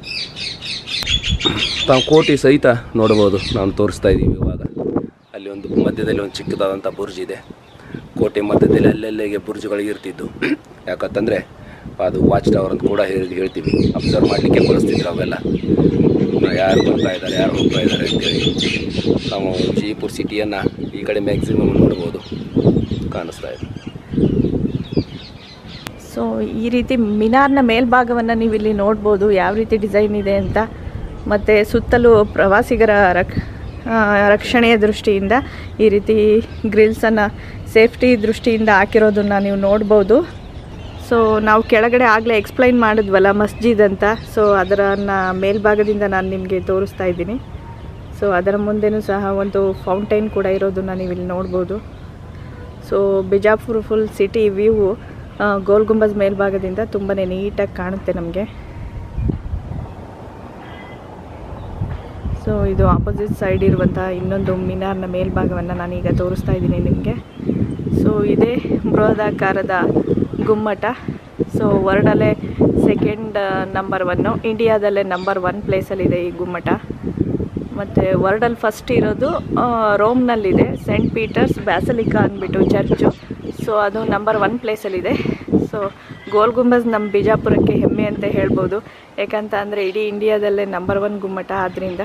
S2: ತಾವು ಕೋಟಿ ಸಹಿತ ನೋಡ್ಬೋದು ನಾನು ತೋರಿಸ್ತಾ ಇದ್ದೀವಿ ಇವಾಗ ಅಲ್ಲಿ ಒಂದು ಮಧ್ಯದಲ್ಲಿ ಒಂದು ಚಿಕ್ಕದಾದಂಥ ಬುರ್ಜ್ ಇದೆ ಕೋಟೆ ಮಧ್ಯದಲ್ಲಿ ಅಲ್ಲೆಲ್ಲಿಗೆ ಬುರ್ಜುಗಳು ಇರ್ತಿದ್ದು ಯಾಕಂತಂದರೆ ಅದು ವಾಚ್ ಟವರ್ ಅಂತ ಕೂಡ ಹೇಳಿ ಹೇಳ್ತೀವಿ ಅಬ್ಸರ್ವ್ ಮಾಡಲಿಕ್ಕೆ ಬಳಸ್ತಿದ್ರು ಅವೆಲ್ಲ ನಾ- ಯಾರು ಬರ್ತಾ ಇದ್ದಾರೆ ಯಾರು ಹೋಗ್ತಾ ಇದ್ದಾರೆ ಅಂತೇಳಿ ನಾವು ಜೈಪುರ್ ಸಿಟಿಯನ್ನು ಈ ಕಡೆ ಮ್ಯಾಕ್ಸಿಮಮ್ ನೋಡ್ಬೋದು ಕಾಣಿಸ್ತಾ ಇದೆ
S1: ಸೊ ಈ ರೀತಿ ಮಿನಾರ್ನ ಮೇಲ್ಭಾಗವನ್ನು ನೀವು ಇಲ್ಲಿ ನೋಡ್ಬೋದು ಯಾವ ರೀತಿ ಡಿಸೈನ್ ಇದೆ ಅಂತ ಮತ್ತು ಸುತ್ತಲೂ ಪ್ರವಾಸಿಗರ ರಕ್ ಆ, ರಕ್ಷಣೆಯ ದೃಷ್ಟಿಯಿಂದ ಈ ರೀತಿ ಗ್ರಿಲ್ಸನ್ನು ಸೇಫ್ಟಿ ದೃಷ್ಟಿಯಿಂದ ಹಾಕಿರೋದನ್ನು ನೀವು ನೋಡ್ಬೋದು ಸೊ ನಾವು ಕೆಳಗಡೆ ಆಗಲೇ ಎಕ್ಸ್ಪ್ಲೈನ್ ಮಾಡಿದ್ವಲ್ಲ ಮಸ್ಜಿದ್ ಅಂತ ಸೊ ಅದರನ್ನು ಮೇಲ್ಭಾಗದಿಂದ ನಾನು ನಿಮಗೆ ತೋರಿಸ್ತಾ ಇದ್ದೀನಿ ಸೊ ಅದರ ಮುಂದೆನೂ ಸಹ ಒಂದು ಫೌಂಟೈನ್ ಕೂಡ ಇರೋದನ್ನು ನೀವು ಇಲ್ಲಿ ನೋಡ್ಬೋದು so Bijapur full city view Gol Gumbaz ಮೇಲ್ಭಾಗದಿಂದ ತುಂಬಾ ನೀಟಾಗಿ ಕಾಣುತ್ತೆ ನಮಗೆ ಸೊ ಇದು ಆಪೋಸಿಟ್ ಸೈಡ್ ಇರುವಂಥ ಇನ್ನೊಂದು ಮಿನಾರ್ನ ಮೇಲ್ಭಾಗವನ್ನು ನಾನೀಗ ತೋರಿಸ್ತಾ ಇದ್ದೀನಿ ನಿಮಗೆ ಸೊ ಇದೇ ಬೃಹದಾಕಾರದ ಗುಮ್ಮಟ ಸೊ ವರ್ಲ್ಡಲ್ಲೇ ಸೆಕೆಂಡ್ ನಂಬರ್ ಒನ್ನು ಇಂಡಿಯಾದಲ್ಲೇ ನಂಬರ್ ಒನ್ ಪ್ಲೇಸಲ್ಲಿದೆ ಈ ಗುಮ್ಮಟ ಮತ್ತು ವರ್ಲ್ಡಲ್ಲಿ ಫಸ್ಟ್ ಇರೋದು ಆ, ರೋಮ್ನಲ್ಲಿದೆ ಸೆಂಟ್ ಪೀಟರ್ಸ್ ಬ್ಯಾಸಲಿಕಾ ಅಂದ್ಬಿಟ್ಟು ಚರ್ಚು ಸೊ ಅದು ನಂಬರ್ ಒನ್ ಪ್ಲೇಸಲ್ಲಿದೆ ಸೊ ಗೋಲ್ ಗುಂಬಜ್ ನಮ್ಮ ಬಿಜಾಪುರಕ್ಕೆ ಹೆಮ್ಮೆ ಅಂತ ಹೇಳ್ಬೋದು ಯಾಕಂತ ಅಂದರೆ ಇಡೀ ಇಂಡಿಯಾದಲ್ಲೇ ನಂಬರ್ ಒನ್ ಗುಮ್ಮಟ ಆದ್ದರಿಂದ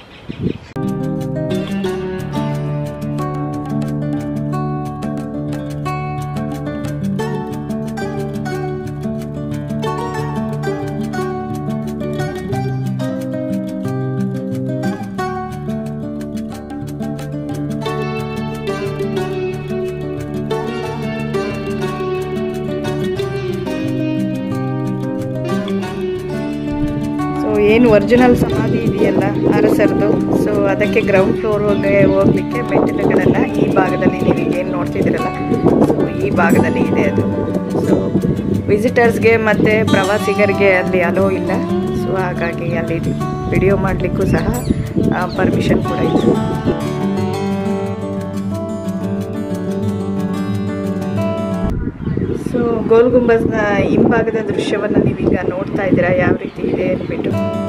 S1: ಸೊ ಏನು ಒರಿಜಿನಲ್ ಸಮಾಧಿ ಇದೆಯಲ್ಲ ಅರಸರದು ಸೊ ಅದಕ್ಕೆ ಗ್ರೌಂಡ್ ಫ್ಲೋರ್ ಹೋಗಿ ಹೋಗ್ಲಿಕ್ಕೆ ಮೆಟ್ಟಿಲುಗಳೆಲ್ಲ ಈ ಭಾಗದಲ್ಲಿ ನೀವು ಏನು ನೋಡ್ತಿದ್ದೀರಲ್ಲ ಸೊ ಈ ಭಾಗದಲ್ಲಿ ಇದೆ ಅದು ಸೊ ವಿಸಿಟರ್ಸ್ಗೆ ಮತ್ತು ಪ್ರವಾಸಿಗರಿಗೆ ಅಲ್ಲಿ ಅಲೋ ಇಲ್ಲ ಸೊ ಹಾಗಾಗಿ ಅಲ್ಲಿ ವಿಡಿಯೋ ಮಾಡಲಿಕ್ಕೂ ಸಹ ಪರ್ಮಿಷನ್ ಕೂಡ ಇಲ್ಲ ಸೊ ಗೋಲ್ ಗುಂಬಜ್ನ ಹಿಂಭಾಗದ ದೃಶ್ಯವನ್ನು ನೀವೀಗ ನೋಡ್ತಾ ಇದ್ದೀರಾ ಯಾವ ರೀತಿ ಇದೆ ಅಂದ್ಬಿಟ್ಟು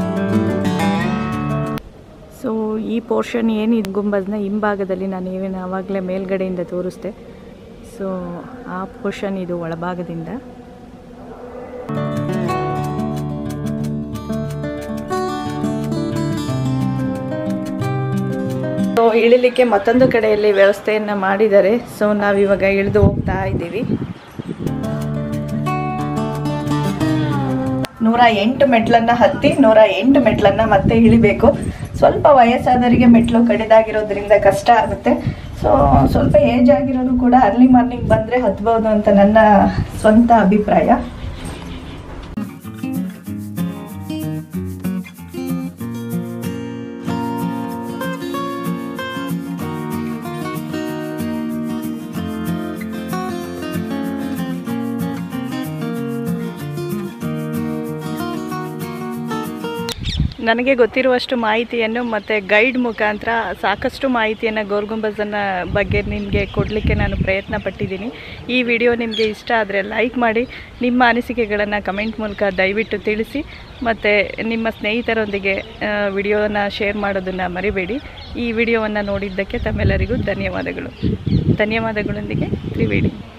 S1: ಸೊ ಈ ಪೋರ್ಷನ್ ಏನಿದೆ ಗುಂಬಜ್ನ ಹಿಂಭಾಗದಲ್ಲಿ ನಾನು ಏನೇನು ಆವಾಗಲೇ ಮೇಲ್ಗಡೆಯಿಂದ ತೋರಿಸ್ದೆ ಸೊ ಆ ಪೋರ್ಷನ್ ಇದು ಒಳಭಾಗದಿಂದ ಸೊ ಇಳಿಲಿಕ್ಕೆ ಮತ್ತೊಂದು ಕಡೆಯಲ್ಲಿ ವ್ಯವಸ್ಥೆಯನ್ನು ಮಾಡಿದ್ದಾರೆ ಸೊ ನಾವಿವಾಗ ಇಳಿದು ಹೋಗ್ತಾ ಇದ್ದೀವಿ ನೂರ ಎಂಟು ಮೆಟ್ಲನ್ನ ಹತ್ತಿ ನೂರ ಎಂಟು ಮೆಟ್ಲನ್ನ ಮತ್ತೆ ಇಳಿಬೇಕು ಸ್ವಲ್ಪ ವಯಸ್ಸಾದವರಿಗೆ ಮೆಟ್ಲು ಕಡಿದಾಗಿರೋದ್ರಿಂದ ಕಷ್ಟ ಆಗುತ್ತೆ ಸೊ ಸ್ವಲ್ಪ ಏಜ್ ಆಗಿರೋರು ಕೂಡ ಅರ್ಲಿ ಮಾರ್ನಿಂಗ್ ಬಂದರೆ ಹತ್ಬೋದು ಅಂತ ನನ್ನ ಸ್ವಂತ ಅಭಿಪ್ರಾಯ ನನಗೆ ಗೊತ್ತಿರುವಷ್ಟು ಮಾಹಿತಿಯನ್ನು ಮತ್ತು ಗೈಡ್ ಮುಖಾಂತರ ಸಾಕಷ್ಟು ಮಾಹಿತಿಯನ್ನು ಗೋಲ್ಗುಂಬಜನ್ನು ಬಗ್ಗೆ ನಿಮಗೆ ಕೊಡಲಿಕ್ಕೆ ನಾನು ಪ್ರಯತ್ನ ಪಟ್ಟಿದ್ದೀನಿ ಈ ವಿಡಿಯೋ ನಿಮಗೆ ಇಷ್ಟ ಆದರೆ ಲೈಕ್ ಮಾಡಿ ನಿಮ್ಮ ಅನಿಸಿಕೆಗಳನ್ನು ಕಮೆಂಟ್ ಮೂಲಕ ದಯವಿಟ್ಟು ತಿಳಿಸಿ ಮತ್ತು ನಿಮ್ಮ ಸ್ನೇಹಿತರೊಂದಿಗೆ ವಿಡಿಯೋನ ಶೇರ್ ಮಾಡೋದನ್ನು ಮರಿಬೇಡಿ ಈ ವಿಡಿಯೋವನ್ನು ನೋಡಿದ್ದಕ್ಕೆ ತಮ್ಮೆಲ್ಲರಿಗೂ ಧನ್ಯವಾದಗಳು ಧನ್ಯವಾದಗಳೊಂದಿಗೆ ತ್ರಿವೇಣಿ